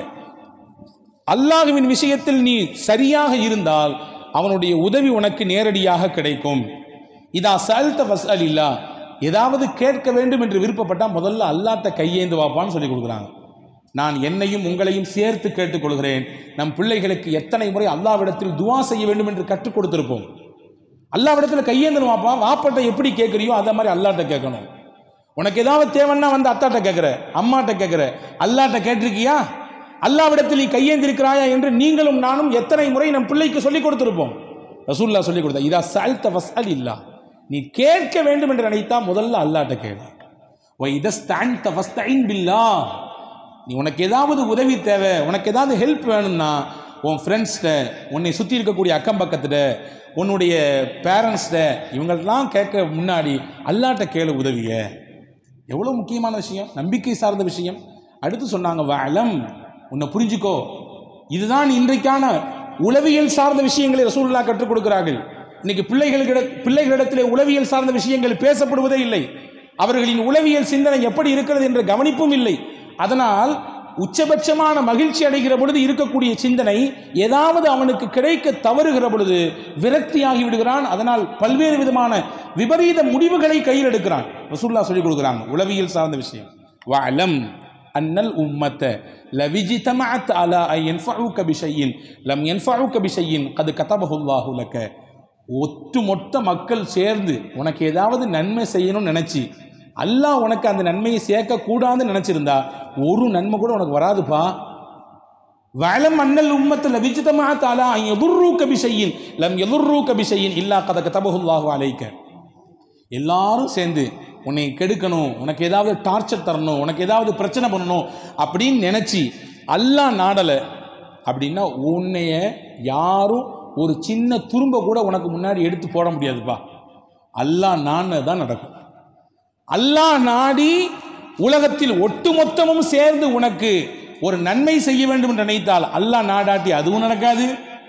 அல்லாஹுவின் விஷயத்தில் நீ சரியாக இருந்தால் அவனுடைய உதவி உனக்கு நேரடியாக கிடைக்கும் இதா சல்த ஃபஸ்அல் இல்லா ஏதாவது கேட்க வேண்டும் என்று விருப்பப்பட்டால் முதல்ல அல்லாட்ட கையேந்து வாப்பான்னு சொல்லி கொடுக்குறாங்க நான் என்னையும் உங்களையும் சேர்த்து கேட்டுக்கொள்கிறேன் நம் பிள்ளைகளுக்கு எத்தனை முறை அல்லாவிடத்தில் துவா செய்ய வேண்டும் என்று கற்றுக் கொடுத்திருப்போம் அல்லாவிடத்தில் கையேந்தணும் வாப்பா வாப்பட்ட எப்படி கேட்குறியோ அதே மாதிரி அல்லாட்ட கேட்கணும் உனக்கு ஏதாவது தேவைன்னா வந்து அத்தாட்ட கேட்குற அம்மாட்ட கேட்குற அல்லாட்ட கேட்டிருக்கியா அல்லாவிடத்தில் நீ கையேந்திருக்கிறாயா என்று நீங்களும் நானும் எத்தனை முறை நம் பிள்ளைக்கு சொல்லிக் கொடுத்திருப்போம் ரசூல்லா சொல்லிக் கொடுத்தா இதா சால்த வசல் இல்லா நீ கேட்க வேண்டும் என்று நினைத்தா முதல்ல அல்லாட்ட கேளு வைதஸ்தான்த வஸ்தைன் பில்லா நீ உனக்கு ஏதாவது உதவி தேவை உனக்கு ஏதாவது ஹெல்ப் வேணும்னா உன் ஃப்ரெண்ட்ஸ்கிட்ட உன்னை சுற்றி இருக்கக்கூடிய அக்கம் பக்கத்துல உன்னுடைய பேரண்ட்ஸ்கிட்ட இவங்கள்ட்டலாம் கேட்க முன்னாடி அல்லாட்ட கேளு உதவிய எவ்வளோ முக்கியமான விஷயம் நம்பிக்கை சார்ந்த விஷயம் அடுத்து சொன்னாங்க வளம் உன்னை புரிஞ்சுக்கோ இதுதான் இன்றைக்கான உளவியல் சார்ந்த விஷயங்களை ரசூலுல்லாஹ் கற்றுக் கொடுக்கிறார்கள் இன்னைக்கு பிள்ளைகளிட பிள்ளைகளிடத்திலே உளவியல் சார்ந்த விஷயங்கள் பேசப்படுவதே இல்லை அவர்களின் உளவியல் சிந்தனை எப்படி இருக்கிறது என்ற கவனிப்பும் இல்லை அதனால் உச்சபட்சமான மகிழ்ச்சி அடைகிற பொழுது இருக்கக்கூடிய சிந்தனை ஏதாவது அவனுக்கு கிடைக்க தவறுகிற பொழுது விரக்தியாகி விடுகிறான் அதனால் பல்வேறு விதமான விபரீத முடிவுகளை கையில் எடுக்கிறான் ரசூல்லா சொல்லிக் கொடுக்குறாங்க உளவியல் சார்ந்த விஷயம் வஅலம் அன்னல் உம்மத்த லவிஜிதமஅத் அலா ஐ யன்ஃபஉக பிஷையின் லம் யன்ஃபஉக பிஷையின் கது கதபஹுல்லாஹு லக ஒட்டுமொத்த மக்கள் சேர்ந்து உனக்கு ஏதாவது நன்மை செய்யணும்னு நினைச்சு அல்லாஹ் உனக்கு அந்த நன்மையை சேர்க்க கூடாதுன்னு நினைச்சிருந்தா ஒரு நன்மை கூட உனக்கு வராதுப்பா வளம் அண்ணல் உம்மத்தில் விஜிதமா தாலா எதிர்ரூக்க பிஷையின் லம் எதிர்ரூக்க பிஷையின் இல்லா கத கதபகுல்லாஹு அலைக்க எல்லாரும் சேர்ந்து உன்னை கெடுக்கணும் உனக்கு ஏதாவது டார்ச்சர் தரணும் உனக்கு ஏதாவது பிரச்சனை பண்ணணும் அப்படின்னு நினச்சி அல்லாஹ் நாடலை அப்படின்னா உன்னைய யாரும் ஒரு சின்ன துரும்ப கூட உனக்கு முன்னாடி எடுத்து போட முடியாதுப்பா அல்லாஹ் நான் தான் நடக்கும் அல்லாஹ் நாடி உலகத்தில் ஒட்டுமொத்தமும் சேர்ந்து உனக்கு ஒரு நன்மை செய்ய வேண்டும் என்று நினைத்தால் அல்லாஹ் நாடாட்டி அதுவும் நடக்காது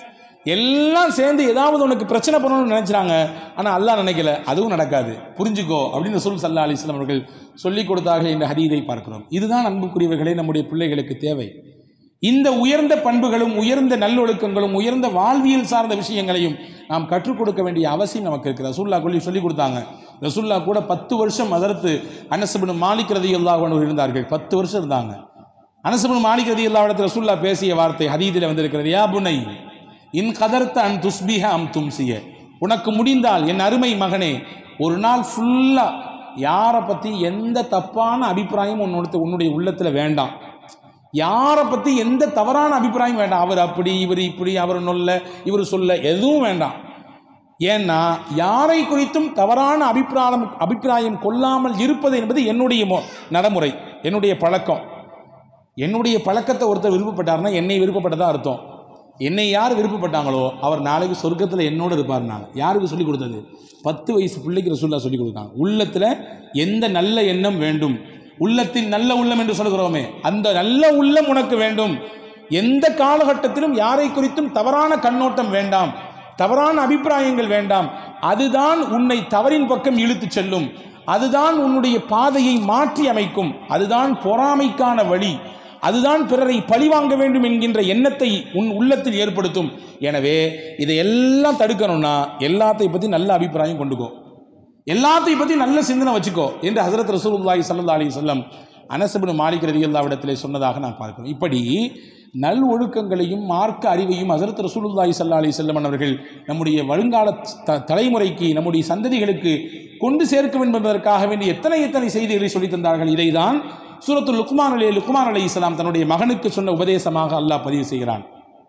எல்லாம் சேர்ந்து ஏதாவது உனக்கு பிரச்சனை பண்ணணும்னு நினைச்சாங்க ஆனால் அல்லாஹ் நினைக்கல அதுவும் நடக்காது புரிஞ்சுக்கோ அப்படின்னு ரசூல் சல்லா அலிஸ்லாம் அவர்கள் சொல்லிக் கொடுத்தார்கள் என்ற ஹதீதை பார்க்கிறோம் இதுதான் அன்புக்குரியவர்களே நம்முடைய பிள்ளைகளுக்கு தேவை இந்த உயர்ந்த பண்புகளும் உயர்ந்த நல்லொழுக்கங்களும் உயர்ந்த வாழ்வியல் சார்ந்த விஷயங்களையும் நாம் கற்றுக் கொடுக்க வேண்டிய அவசியம் நமக்கு இருக்கு ரசூல்லா கொல்லி சொல்லி கொடுத்தாங்க ரசூல்லா கூட பத்து வருஷம் அதற்கு அனசபின் மாலிக் ரதி அல்லாஹ் இருந்தார்கள் பத்து வருஷம் இருந்தாங்க அனசபின் மாலிக் ரதி அல்லா இடத்துல ரசூல்லா பேசிய வார்த்தை ஹதீதில் வந்திருக்கிறது யா புனை இன் கதர்த்த அன் துஸ்பிஹ அம் தும்சிய உனக்கு முடிந்தால் என் அருமை மகனே ஒரு நாள் ஃபுல்லாக யாரை பற்றி எந்த தப்பான அபிப்பிராயம் உன்னோட உன்னுடைய உள்ளத்தில் வேண்டாம் யாரை பற்றி எந்த தவறான அபிப்பிராயம் வேண்டாம் அவர் அப்படி இவர் இப்படி அவர் நொல்ல இவர் சொல்ல எதுவும் வேண்டாம் ஏன்னா யாரை குறித்தும் தவறான அபிப்பிராயம் அபிப்பிராயம் கொள்ளாமல் இருப்பது என்பது என்னுடைய மொ- நடைமுறை என்னுடைய பழக்கம் என்னுடைய பழக்கத்தை ஒருத்தர் விருப்பப்பட்டார்னா என்னை விருப்பப்பட்டதா அர்த்தம் என்னை யார் விருப்பப்பட்டாங்களோ அவர் நாளைக்கு சொர்க்கத்தில் என்னோட இருப்பார் நான் யாருக்கு சொல்லி கொடுத்தது பத்து வயசு பிள்ளைக்கு ரசூல்லா சொல்லி கொடுத்தாங்க உள்ளத்தில் எந்த நல்ல எண்ணம் வேண்டும் உள்ளத்தில் நல்ல உள்ளம் என்று சொல்கிறோமே அந்த நல்ல உள்ளம் உனக்கு வேண்டும் எந்த காலகட்டத்திலும் யாரை குறித்தும் தவறான கண்ணோட்டம் வேண்டாம் தவறான அபிப்பிராயங்கள் வேண்டாம் அதுதான் உன்னை தவறின் பக்கம் இழுத்துச் செல்லும் அதுதான் உன்னுடைய பாதையை மாற்றி அமைக்கும் அதுதான் பொறாமைக்கான வழி அதுதான் பிறரை பழிவாங்க வேண்டும் என்கின்ற எண்ணத்தை உன் உள்ளத்தில் ஏற்படுத்தும் எனவே இதை எல்லாம் தடுக்கணும்னா எல்லாத்தையும் பற்றி நல்ல அபிப்பிராயம் கொண்டுக்கோ எல்லாத்தையும் பற்றி நல்ல சிந்தனை வச்சுக்கோ என்று ஹசரத் ரசூலுல்லாஹி ஸல்லல்லாஹு அலைஹி வஸல்லம் அனசபின் மாலிக் ரதியல்லாவிடத்திலே சொன்னதாக நான் பார்க்கிறோம் இப்படி நல் ஒழுக்கங்களையும் மார்க்க அறிவையும் ஹசரத் ரசூலுல்லாஹி ஸல்லல்லாஹு அலைஹி வஸல்லம் அவர்கள் நம்முடைய வருங்கால த- தலைமுறைக்கு நம்முடைய சந்ததிகளுக்கு கொண்டு சேர்க்க வேண்டும் என்பதற்காக வேண்டி எத்தனை எத்தனை செய்திகளை சொல்லித் தந்தார்கள் இதைதான் சூரத்துல் லுக்மான் அலி லுக்மான் அலி இஸ்லாம் தன்னுடைய மகனுக்கு சொன்ன உபதேசமாக அல்லாஹ் பதிவு செய்கிறான்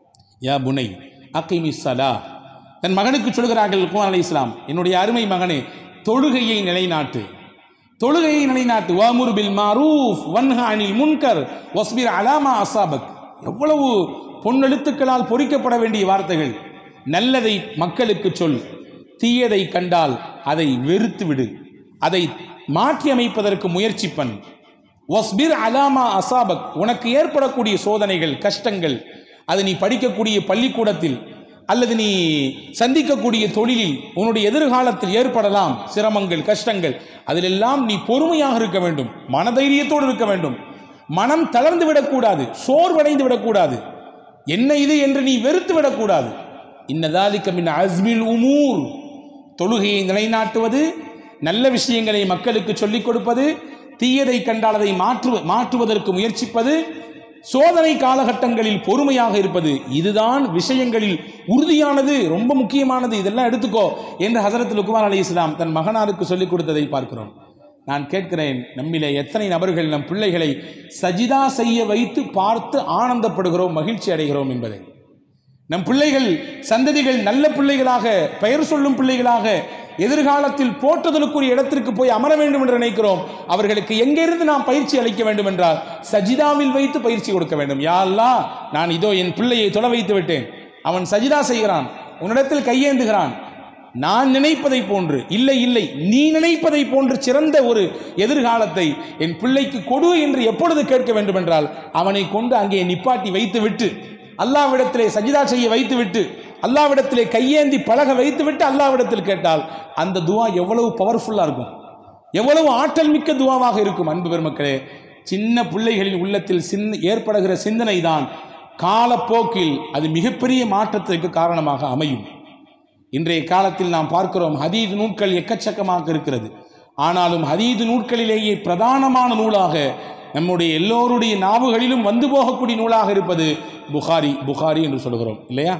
யா புனை அக்கிமி சலா தன் மகனுக்கு சொல்கிறார்கள் லுக்மான் அலி இஸ்லாம் என்னுடைய அருமை மகனே தொழுகையை நிலைநாட்டு தொழுகையை நிலைநாட்டு வாமுரு பில் மாரூஃப் வன்ஹா அனில் முன்கர் வஸ்பிர் அலாமா அசாபக் எவ்வளவு பொன்னெழுத்துக்களால் பொறிக்கப்பட வேண்டிய வார்த்தைகள் நல்லதை மக்களுக்கு சொல் தீயதை கண்டால் அதை வெறுத்து விடு அதை மாற்றி அமைப்பதற்கு முயற்சி பண் வஸ்பிர் அலாமா அசாபக் உனக்கு ஏற்படக்கூடிய சோதனைகள் கஷ்டங்கள் அது நீ படிக்கக்கூடிய பள்ளிக்கூடத்தில் அல்லது நீ சந்திக்கக்கூடிய தொழிலில் உன்னுடைய எதிர்காலத்தில் ஏற்படலாம் சிரமங்கள் கஷ்டங்கள் அதிலெல்லாம் நீ பொறுமையாக இருக்க வேண்டும் மனதைரியத்தோடு இருக்க வேண்டும் மனம் தளர்ந்து விடக்கூடாது சோர்வடைந்து விடக்கூடாது என்ன இது என்று நீ வெறுத்து விடக்கூடாது இன்னதாலிக்க மின் அஸ்மில் உமூர் தொழுகையை நிலைநாட்டுவது நல்ல விஷயங்களை மக்களுக்கு சொல்லிக் கொடுப்பது தீயதை கண்டால் அதை மாற்று மாற்றுவதற்கு முயற்சிப்பது சோதனை காலகட்டங்களில் பொறுமையாக இருப்பது இதுதான் விஷயங்களில் உறுதியானது ரொம்ப முக்கியமானது இதெல்லாம் எடுத்துக்கோ என்று ஹசரத் லுக்மான் அலி இஸ்லாம் தன் மகனாருக்கு சொல்லிக் கொடுத்ததை பார்க்கிறோம் நான் கேட்கிறேன் நம்மிலே எத்தனை நபர்கள் நம் பிள்ளைகளை சஜிதா செய்ய வைத்து பார்த்து ஆனந்தப்படுகிறோம் மகிழ்ச்சி அடைகிறோம் என்பதை நம் பிள்ளைகள் சந்ததிகள் நல்ல பிள்ளைகளாக பெயர் சொல்லும் பிள்ளைகளாக எதிர்காலத்தில் போற்றுதலுக்குரிய இடத்திற்கு போய் அமர வேண்டும் என்று நினைக்கிறோம் அவர்களுக்கு எங்கிருந்து நாம் பயிற்சி அளிக்க வேண்டும் என்றால் சஜிதாவில் வைத்து பயிற்சி கொடுக்க வேண்டும் யா அல்லாஹ் நான் இதோ என் பிள்ளையை தொலை வைத்து விட்டேன் அவன் சஜிதா செய்கிறான் உன்னிடத்தில் கையேந்துகிறான் நான் நினைப்பதை போன்று இல்லை இல்லை நீ நினைப்பதை போன்று சிறந்த ஒரு எதிர்காலத்தை என் பிள்ளைக்கு கொடு என்று எப்பொழுது கேட்க வேண்டும் என்றால் அவனை கொண்டு அங்கே நிப்பாட்டி வைத்து விட்டு அல்லாவிடத்திலே சஜிதா செய்ய வைத்துவிட்டு அல்லாவிடத்திலே கையேந்தி பழக வைத்துவிட்டு அல்லாவிடத்தில் கேட்டால் அந்த துவா எவ்வளவு பவர்ஃபுல்லாக இருக்கும் எவ்வளவு ஆற்றல் மிக்க துவாவாக இருக்கும் அன்பு பெருமக்களே சின்ன பிள்ளைகளின் உள்ளத்தில் சின்ன ஏற்படுகிற சிந்தனை தான் காலப்போக்கில் அது மிகப்பெரிய மாற்றத்திற்கு காரணமாக அமையும் இன்றைய காலத்தில் நாம் பார்க்கிறோம் ஹதீது நூட்கள் எக்கச்சக்கமாக இருக்கிறது ஆனாலும் ஹதீது நூட்களிலேயே பிரதானமான நூலாக நம்முடைய எல்லோருடைய நாவுகளிலும் வந்து போகக்கூடிய நூலாக இருப்பது புகாரி புகாரி என்று சொல்கிறோம் இல்லையா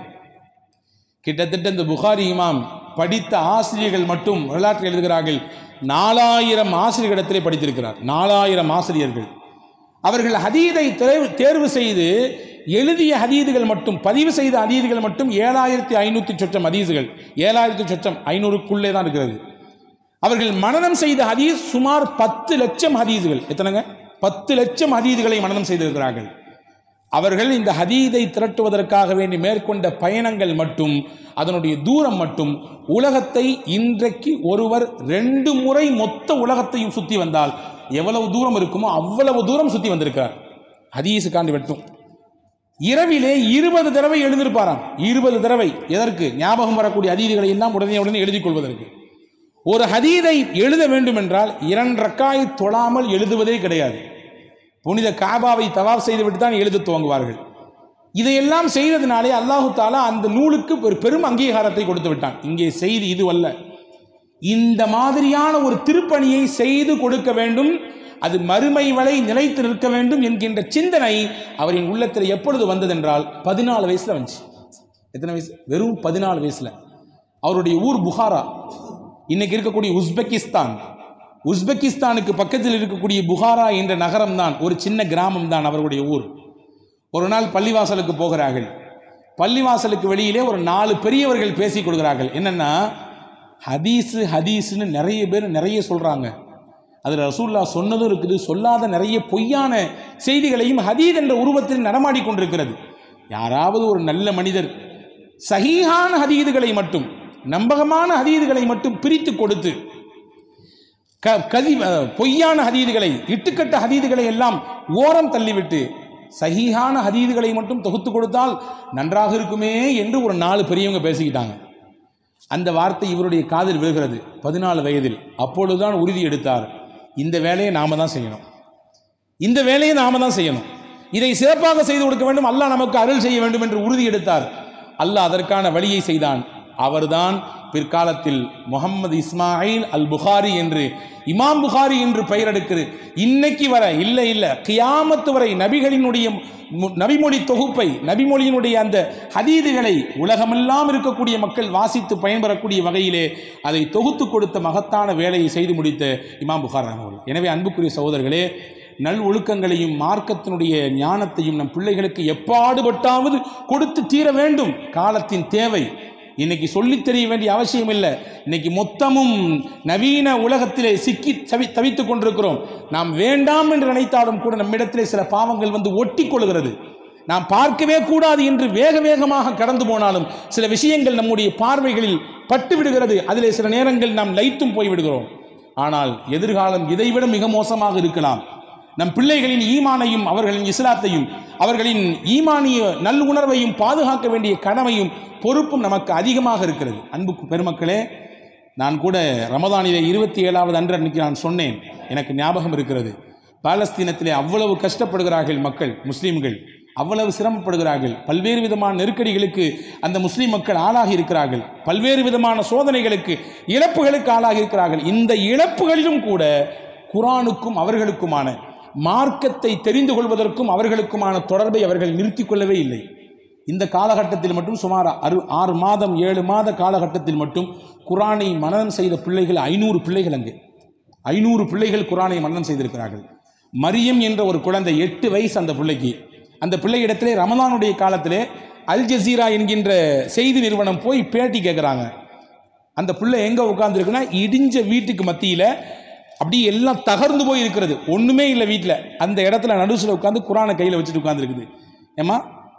கிட்டத்தட்ட இந்த புகாரி இமாம் படித்த ஆசிரியர்கள் மட்டும் வரலாற்று எழுதுகிறார்கள் நாலாயிரம் ஆசிரியர்களிடத்திலே படித்திருக்கிறார் நாலாயிரம் ஆசிரியர்கள் அவர்கள் ஹதீதை தேர்வு தேர்வு செய்து எழுதிய ஹதீதுகள் மட்டும் பதிவு செய்த ஹதீதுகள் மட்டும் ஏழாயிரத்தி ஐநூற்றி சொச்சம் ஹதீஸுகள் ஏழாயிரத்தி சொச்சம் ஐநூறுக்குள்ளே தான் இருக்கிறது அவர்கள் மனனம் செய்த ஹதீஸ் சுமார் பத்து லட்சம் ஹதீஸுகள் எத்தனைங்க பத்து லட்சம் ஹதீதுகளை மனனம் செய்திருக்கிறார்கள் அவர்கள் இந்த ஹதீதை திரட்டுவதற்காக வேண்டி மேற்கொண்ட பயணங்கள் மட்டும் அதனுடைய தூரம் மட்டும் உலகத்தை இன்றைக்கு ஒருவர் ரெண்டு முறை மொத்த உலகத்தையும் சுத்தி வந்தால் எவ்வளவு தூரம் இருக்குமோ அவ்வளவு தூரம் சுத்தி வந்திருக்கிறார் ஹதீஸுக்காண்டி மட்டும் இரவிலே இருபது தடவை எழுந்திருப்பாராம் இருபது தடவை எதற்கு ஞாபகம் வரக்கூடிய அதீதிகளை எல்லாம் உடனே உடனே எழுதிக் கொள்வதற்கு ஒரு ஹதீதை எழுத வேண்டும் என்றால் இரண்டு ரக்காய் தொழாமல் எழுதுவதே கிடையாது புனித காபாவை தவாப் செய்துவிட்டு தான் எழுத துவங்குவார்கள் இதையெல்லாம் செய்ததினாலே அல்லாஹு தாலா அந்த நூலுக்கு ஒரு பெரும் அங்கீகாரத்தை கொடுத்து விட்டான் இங்கே செய்தி இது அல்ல இந்த மாதிரியான ஒரு திருப்பணியை செய்து கொடுக்க வேண்டும் அது மறுமை வரை நிலைத்து நிற்க வேண்டும் என்கின்ற சிந்தனை அவரின் உள்ளத்தில் எப்பொழுது வந்ததென்றால் பதினாலு வயசுல வந்துச்சு எத்தனை வயசு வெறும் பதினாலு வயசுல அவருடைய ஊர் புகாரா இன்னைக்கு இருக்கக்கூடிய உஸ்பெகிஸ்தான் உஸ்பெகிஸ்தானுக்கு பக்கத்தில் இருக்கக்கூடிய புகாரா என்ற நகரம் தான் ஒரு சின்ன கிராமம் தான் அவருடைய ஊர் ஒரு நாள் பள்ளிவாசலுக்கு போகிறார்கள் பள்ளிவாசலுக்கு வெளியிலே ஒரு நாலு பெரியவர்கள் பேசிக் கொடுக்கிறார்கள் என்னன்னா ஹதீஸு ஹதீஸ்னு நிறைய பேர் நிறைய சொல்றாங்க அதில் ரசூல்லா சொன்னதும் இருக்குது சொல்லாத நிறைய பொய்யான செய்திகளையும் ஹதீத் என்ற உருவத்தில் நடமாடி கொண்டிருக்கிறது யாராவது ஒரு நல்ல மனிதர் சஹீஹான ஹதீதுகளை மட்டும் நம்பகமான ஹதீதுகளை மட்டும் பிரித்து கொடுத்து க கதி அஹ், பொய்யான ஹதீதுகளை இட்டுக்கட்ட ஹதீதுகளை எல்லாம் ஓரம் தள்ளிவிட்டு சஹீஹான ஹதீதுகளை மட்டும் தொகுத்து கொடுத்தால் நன்றாக இருக்குமே என்று ஒரு நாலு பெரியவங்க பேசிக்கிட்டாங்க அந்த வார்த்தை இவருடைய காதில் விழுகிறது பதினாலு வயதில் அப்பொழுதுதான் உறுதி எடுத்தார் இந்த வேலையை நாம தான் செய்யணும் இந்த வேலையை நாம தான் செய்யணும் இதை சிறப்பாக செய்து கொடுக்க வேண்டும் அல்லாஹ் நமக்கு அருள் செய்ய வேண்டும் என்று உறுதி எடுத்தார் அல்லாஹ் அதற்கான வழியை செய்தான் அவர்தான் பிற்காலத்தில் முகமது இஸ்மாயில் அல் புகாரி என்று இமாம் புகாரி என்று பெயர் எடுக்கிறது இன்னைக்கு வர இல்லை இல்லை கியாமத்து வரை நபிகளினுடைய மு- நபிமொழி தொகுப்பை நபிமொழியினுடைய அந்த ஹதீதுகளை உலகமெல்லாம் இருக்கக்கூடிய மக்கள் வாசித்து பயன்பெறக்கூடிய வகையிலே அதை தொகுத்து கொடுத்த மகத்தான வேலையை செய்து முடித்த இமாம் புகார் ரஹ்மத்துல்லாஹ். எனவே அன்புக்குரிய சகோதரர்களே நல் ஒழுக்கங்களையும் மார்க்கத்தினுடைய ஞானத்தையும் நம் பிள்ளைகளுக்கு எப்பாடுபட்டாவது கொடுத்து தீர வேண்டும் காலத்தின் தேவை இன்னைக்கு சொல்லித் தெரிய வேண்டிய அவசியம் இல்லை இன்னைக்கு மொத்தமும் நவீன உலகத்திலே சிக்கி தவி தவித்துக் கொண்டிருக்கிறோம் நாம் வேண்டாம் என்று நினைத்தாலும் கூட நம்மிடத்திலே சில பாவங்கள் வந்து ஒட்டி கொள்கிறது நாம் பார்க்கவே கூடாது என்று வேக வேகமாக கடந்து போனாலும் சில விஷயங்கள் நம்முடைய பார்வைகளில் பட்டு விடுகிறது அதிலே சில நேரங்கள் நாம் லைத்தும் போய் விடுகிறோம் ஆனால் எதிர்காலம் இதைவிட மிக மோசமாக இருக்கலாம் நம் பிள்ளைகளின் ஈமானையும் அவர்களின் இஸ்லாத்தையும் அவர்களின் ஈமானிய நல்லுணர்வையும் பாதுகாக்க வேண்டிய கடமையும் பொறுப்பும் நமக்கு அதிகமாக இருக்கிறது அன்புக்கு பெருமக்களே நான் கூட ரமதானிலே இருபத்தி ஏழாவது அன்று அன்னைக்கு நான் சொன்னேன் எனக்கு ஞாபகம் இருக்கிறது பாலஸ்தீனத்திலே அவ்வளவு கஷ்டப்படுகிறார்கள் மக்கள் முஸ்லீம்கள் அவ்வளவு சிரமப்படுகிறார்கள் பல்வேறு விதமான நெருக்கடிகளுக்கு அந்த முஸ்லீம் மக்கள் ஆளாகி இருக்கிறார்கள் பல்வேறு விதமான சோதனைகளுக்கு இழப்புகளுக்கு ஆளாகி இருக்கிறார்கள் இந்த இழப்புகளிலும் கூட குரானுக்கும் அவர்களுக்குமான மார்க்கத்தை தெரிந்து கொள்வதற்கும் அவர்களுக்குமான தொடர்பை அவர்கள் நிறுத்திக் கொள்ளவே இல்லை இந்த காலகட்டத்தில் மட்டும் சுமார் அறு ஆறு மாதம் ஏழு மாத காலகட்டத்தில் மட்டும் குரானை மனனம் செய்த பிள்ளைகள் ஐநூறு பிள்ளைகள் அங்கு ஐநூறு பிள்ளைகள் குரானை மனனம் செய்திருக்கிறார்கள் மரியம் என்ற ஒரு குழந்தை எட்டு வயசு அந்த பிள்ளைக்கு அந்த பிள்ளையிடத்திலே ரமலானுடைய காலத்திலே அல் ஜசீரா என்கின்ற செய்தி நிறுவனம் போய் பேட்டி கேட்குறாங்க அந்த பிள்ளை எங்கே உட்காந்துருக்குன்னா இடிஞ்ச வீட்டுக்கு மத்தியில் அப்படியே எல்லாம் தகர்ந்து போய் இருக்கிறது ஒன்றுமே இல்லை வீட்டில் அந்த இடத்துல நடுசில் உட்காந்து குரானை கையில் வச்சுட்டு உட்காந்துருக்குது ஏம்மா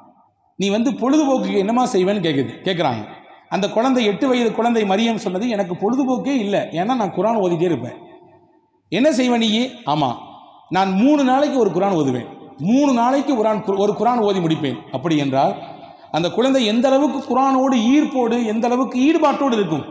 நீ வந்து பொழுதுபோக்குக்கு என்னமா செய்வேன்னு கேட்குது கேட்குறாங்க அந்த குழந்தை எட்டு வயது குழந்தை மரியம் சொன்னது எனக்கு பொழுதுபோக்கே இல்லை ஏன்னா நான் குரான் ஓதிட்டே இருப்பேன் என்ன செய்வேன் நீ ஆமாம் நான் மூணு நாளைக்கு ஒரு குரான் ஓதுவேன் மூணு நாளைக்கு குரான் ஒரு குரான் ஓதி முடிப்பேன் அப்படி என்றால் அந்த குழந்தை எந்த அளவுக்கு குரானோடு ஈர்ப்போடு எந்த அளவுக்கு ஈடுபாட்டோடு இருக்கும்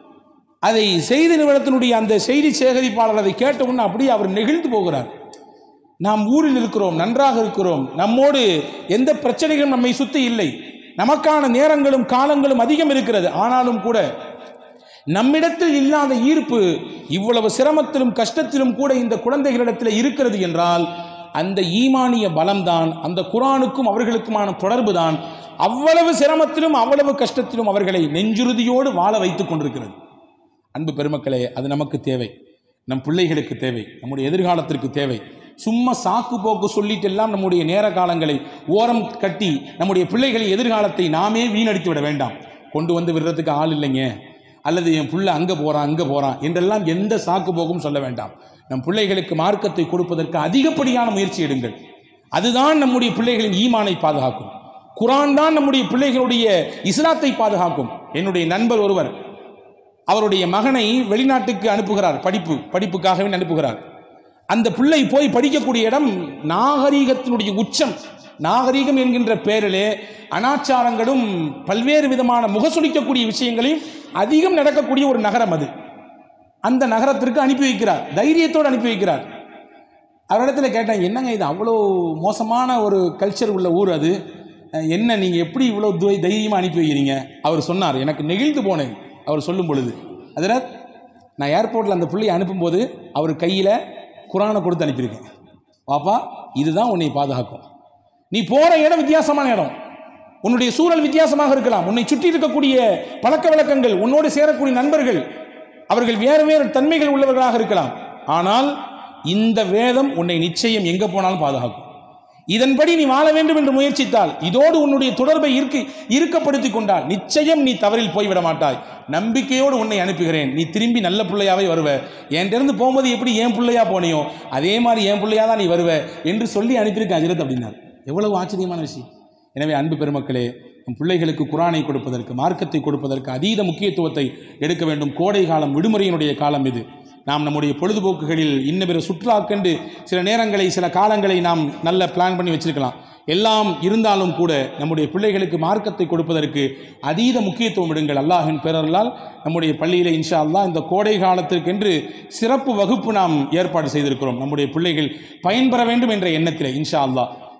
அதை செய்தி நிறுவனத்தினுடைய அந்த செய்தி சேகரிப்பாளர் அதை கேட்டவுடனே அப்படியே அவர் நெகிழ்ந்து போகிறார் நாம் ஊரில் இருக்கிறோம் நன்றாக இருக்கிறோம் நம்மோடு எந்த பிரச்சனைகளும் நம்மை சுத்தி இல்லை நமக்கான நேரங்களும் காலங்களும் அதிகம் இருக்கிறது ஆனாலும் கூட நம்மிடத்தில் இல்லாத ஈர்ப்பு இவ்வளவு சிரமத்திலும் கஷ்டத்திலும் கூட இந்த குழந்தைகளிடத்தில் இருக்கிறது என்றால் அந்த ஈமானிய பலம்தான் அந்த குரானுக்கும் அவர்களுக்குமான தொடர்பு தான் அவ்வளவு சிரமத்திலும் அவ்வளவு கஷ்டத்திலும் அவர்களை நெஞ்சுறுதியோடு வாழ வைத்துக் கொண்டிருக்கிறது அன்பு பெருமக்களே அது நமக்கு தேவை நம் பிள்ளைகளுக்கு தேவை நம்முடைய எதிர்காலத்திற்கு தேவை சும்மா சாக்கு போக்கு சொல்லிட்டு எல்லாம் நம்முடைய நேர காலங்களை ஓரம் கட்டி நம்முடைய பிள்ளைகளை எதிர்காலத்தை நாமே வீணடித்து விட வேண்டாம் கொண்டு வந்து விடுறதுக்கு ஆள் இல்லைங்க அல்லது என் புள்ள அங்கே போகிறான் அங்கே போகிறான் என்றெல்லாம் எந்த சாக்கு போக்கும் சொல்ல வேண்டாம் நம் பிள்ளைகளுக்கு மார்க்கத்தை கொடுப்பதற்கு அதிகப்படியான முயற்சி எடுங்கள் அதுதான் நம்முடைய பிள்ளைகளின் ஈமானை பாதுகாக்கும் குரான் தான் நம்முடைய பிள்ளைகளுடைய இஸ்லாத்தை பாதுகாக்கும் என்னுடைய நண்பர் ஒருவர் அவருடைய மகனை வெளிநாட்டுக்கு அனுப்புகிறார் படிப்பு படிப்புக்காகவே அனுப்புகிறார் அந்த பிள்ளை போய் படிக்கக்கூடிய இடம் நாகரீகத்தினுடைய உச்சம் நாகரீகம் என்கின்ற பெயரிலே அனாச்சாரங்களும் பல்வேறு விதமான முகசுளிக்கக்கூடிய விஷயங்களையும் அதிகம் நடக்கக்கூடிய ஒரு நகரம் அது அந்த நகரத்திற்கு அனுப்பி வைக்கிறார் தைரியத்தோடு அனுப்பி வைக்கிறார் அவரிடத்துல கேட்டேன் என்னங்க இது அவ்வளோ மோசமான ஒரு கல்ச்சர் உள்ள ஊர் அது அஹ் என்ன நீங்கள் எப்படி இவ்வளோ தை- தைரியமா அனுப்பி வைக்கிறீங்க அவர் சொன்னார் எனக்கு நெகிழ்ந்து போனேன் அவர் சொல்லும் பொழுது அதில் நான் ஏர்போர்ட்டில் அந்த பிள்ளையை அனுப்பும்போது அவர் கையில் குரானை கொடுத்து அனுப்பியிருக்கேன் பாப்பா இதுதான் உன்னை பாதுகாக்கும் நீ போகிற இடம் வித்தியாசமான இடம் உன்னுடைய சூழல் வித்தியாசமாக இருக்கலாம் உன்னை சுற்றி இருக்கக்கூடிய பழக்க வழக்கங்கள் உன்னோடு சேரக்கூடிய நண்பர்கள் அவர்கள் வேறு வேறு தன்மைகள் உள்ளவர்களாக இருக்கலாம் ஆனால் இந்த வேதம் உன்னை நிச்சயம் எங்கே போனாலும் பாதுகாக்கும் இதன்படி நீ வாழ வேண்டும் என்று முயற்சித்தால் இதோடு உன்னுடைய தொடர்பை இருக்கு இறுக்கப்படுத்திக் கொண்டால் நிச்சயம் நீ தவறில் போய்விட மாட்டாய் நம்பிக்கையோடு உன்னை அனுப்புகிறேன் நீ திரும்பி நல்ல பிள்ளையாவே வருவ என்கிட்ட போகும்போது எப்படி என் பிள்ளையா போனியோ அதே மாதிரி என் பிள்ளையா தான் நீ வருவ என்று சொல்லி அனுப்பியிருக்க அஜிரத் அப்படின்னார் எவ்வளவு ஆச்சரியமான விஷயம் எனவே அன்பு பெருமக்களே நம் பிள்ளைகளுக்கு குரானை கொடுப்பதற்கு மார்க்கத்தை கொடுப்பதற்கு அதீத முக்கியத்துவத்தை எடுக்க வேண்டும் கோடை காலம் விடுமுறையினுடைய காலம் இது நாம் நம்முடைய பொழுதுபோக்குகளில் இன்ன பிற சுற்றுலாக்கண்டு சில நேரங்களை சில காலங்களை நாம் நல்ல பிளான் பண்ணி வச்சிருக்கலாம் எல்லாம் இருந்தாலும் கூட நம்முடைய பிள்ளைகளுக்கு மார்க்கத்தை கொடுப்பதற்கு அதீத முக்கியத்துவம் விடுங்கள் அல்லாஹின் பேரர்களால் நம்முடைய பள்ளியில் இன்ஷா அல்லாஹ் இந்த கோடை காலத்திற்கென்று சிறப்பு வகுப்பு நாம் ஏற்பாடு செய்திருக்கிறோம் நம்முடைய பிள்ளைகள் பயன்பெற வேண்டும் என்ற எண்ணத்தில் இன்ஷா அல்லாஹ்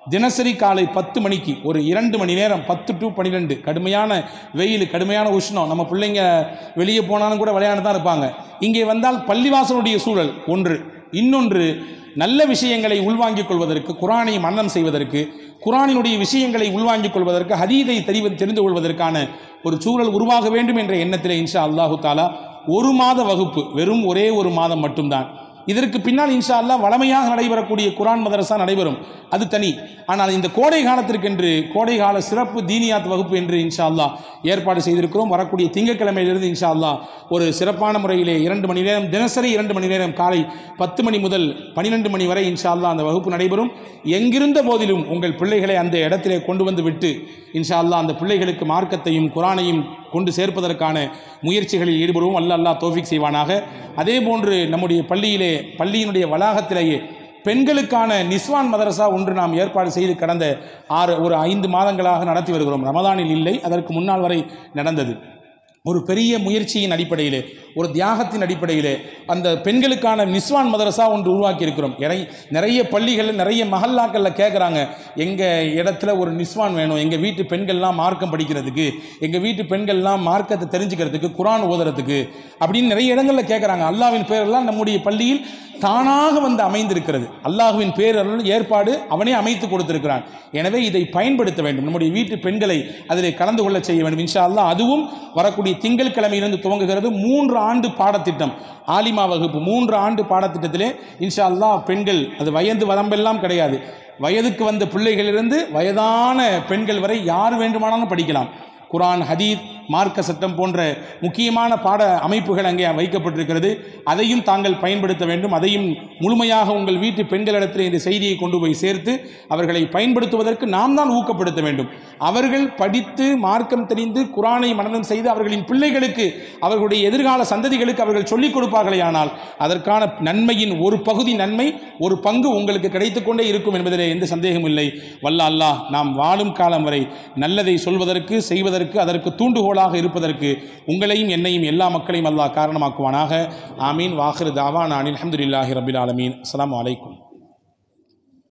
தினசரி காலை பத்து மணிக்கு ஒரு இரண்டு மணி நேரம் பத்து டு பன்னிரெண்டு கடுமையான வெயில் கடுமையான உஷ்ணம் நம்ம பிள்ளைங்க வெளியே போனாலும் கூட விளையாண்டு தான் இருப்பாங்க இங்கே வந்தால் பள்ளிவாசனுடைய சூழல் ஒன்று இன்னொன்று நல்ல விஷயங்களை உள்வாங்கிக் கொள்வதற்கு குரானை மரணம் செய்வதற்கு குரானினுடைய விஷயங்களை உள்வாங்கிக் கொள்வதற்கு ஹதீதை தெரிவு தெரிந்து கொள்வதற்கான ஒரு சூழல் உருவாக வேண்டும் என்ற எண்ணத்தில் இன்ஷா அல்லாஹு தாலா ஒரு மாத வகுப்பு வெறும் ஒரே ஒரு மாதம் மட்டும்தான் இதற்கு பின்னால் இன்ஷா அல்லாஹ் வளமையாக நடைபெறக்கூடிய குரான் மதரசா நடைபெறும் அது தனி ஆனால் இந்த கோடை காலத்திற்கென்று கோடை கால சிறப்பு தீனியாத் வகுப்பு என்று இன்ஷா அல்லாஹ் ஏற்பாடு செய்திருக்கிறோம் வரக்கூடிய திங்கட்கிழமையிலிருந்து இன்ஷா அல்லாஹ் ஒரு சிறப்பான முறையிலே இரண்டு மணி நேரம் தினசரி இரண்டு மணி நேரம் காலை பத்து மணி முதல் பன்னிரெண்டு மணி வரை இன்ஷா அல்லாஹ் அந்த வகுப்பு நடைபெறும் எங்கிருந்த போதிலும் உங்கள் பிள்ளைகளை அந்த இடத்திலே கொண்டு வந்து விட்டு இன்ஷா அல்லாஹ் அந்த பிள்ளைகளுக்கு மார்க்கத்தையும் குரானையும் கொண்டு சேர்ப்பதற்கான முயற்சிகளில் ஈடுபடுவோம் அல்ல அல்லாஹ் தோஃபிக் செய்வானாக அதே போன்று நம்முடைய பள்ளியிலே பள்ளியினுடைய வளாகத்திலேயே பெண்களுக்கான நிஸ்வான் மதரசா ஒன்று நாம் ஏற்பாடு செய்து கடந்த ஆறு ஒரு ஐந்து மாதங்களாக நடத்தி வருகிறோம் ரமதானில் இல்லை அதற்கு முன்னால் வரை நடந்தது ஒரு பெரிய முயற்சியின் அடிப்படையிலே ஒரு தியாகத்தின் அடிப்படையிலே அந்த பெண்களுக்கான நிஸ்வான் மதரசா ஒன்று உருவாக்கி இருக்கிறோம் நிறைய நிறைய பள்ளிகளில் நிறைய மஹல்லாக்களில் கேட்குறாங்க எங்கள் இடத்துல ஒரு நிஸ்வான் வேணும் எங்கள் வீட்டு பெண்கள்லாம் மார்க்கம் படிக்கிறதுக்கு எங்கள் வீட்டு பெண்கள்லாம் மார்க்கத்தை தெரிஞ்சுக்கிறதுக்கு குரான் ஓதுறதுக்கு அப்படின்னு நிறைய இடங்களில் கேட்குறாங்க அல்லாவின் பேரெல்லாம் நம்முடைய பள்ளியில் தானாக வந்து அமைந்திருக்கிறது அல்லாஹுவின் பேரருள் ஏற்பாடு அவனே அமைத்து கொடுத்திருக்கிறான் எனவே இதை பயன்படுத்த வேண்டும் நம்முடைய வீட்டு பெண்களை அதிலே கலந்து கொள்ள செய்ய வேண்டும் இன்ஷா அல்லாஹ் அதுவும் வரக்கூடிய திங்கட்கிழமையிலிருந்து துவங்குகிறது மூன்று ஆண்டு பாடத்திட்டம் ஆலிமா வகுப்பு மூன்று ஆண்டு பாடத்திட்டத்திலே இன்ஷா அல்லாஹ் பெண்கள் அது வயது வரம்பெல்லாம் கிடையாது வயதுக்கு வந்த பிள்ளைகளிலிருந்து வயதான பெண்கள் வரை யார் வேண்டுமானாலும் படிக்கலாம் குரான் ஹதீத் மார்க்க சட்டம் போன்ற முக்கியமான பாட அமைப்புகள் அங்கே வைக்கப்பட்டிருக்கிறது அதையும் தாங்கள் பயன்படுத்த வேண்டும் அதையும் முழுமையாக உங்கள் வீட்டு பெண்களிடத்தில் இந்த செய்தியை கொண்டு போய் சேர்த்து அவர்களை பயன்படுத்துவதற்கு நாம் தான் ஊக்கப்படுத்த வேண்டும் அவர்கள் படித்து மார்க்கம் தெரிந்து குரானை மனனம் செய்து அவர்களின் பிள்ளைகளுக்கு அவர்களுடைய எதிர்கால சந்ததிகளுக்கு அவர்கள் சொல்லிக் கொடுப்பார்களே ஆனால் அதற்கான நன்மையின் ஒரு பகுதி நன்மை ஒரு பங்கு உங்களுக்கு கிடைத்துக் கொண்டே இருக்கும் என்பதிலே எந்த சந்தேகமும் இல்லை வல்ல அல்லாஹ் நாம் வாழும் காலம் வரை நல்லதை சொல்வதற்கு செய்வதற்கு அதற்கு தூண்டுகோலாக இருப்பதற்கு உங்களையும் என்னையும் எல்லா மக்களையும் அல்லாஹ் காரணமாக்குவானாக ஆமீன் வாஹிர் தாவான் அனில் அஹமதுல்லாஹி ரபில் ஆலமீன் அஸ்ஸலாமு அலைக்கும்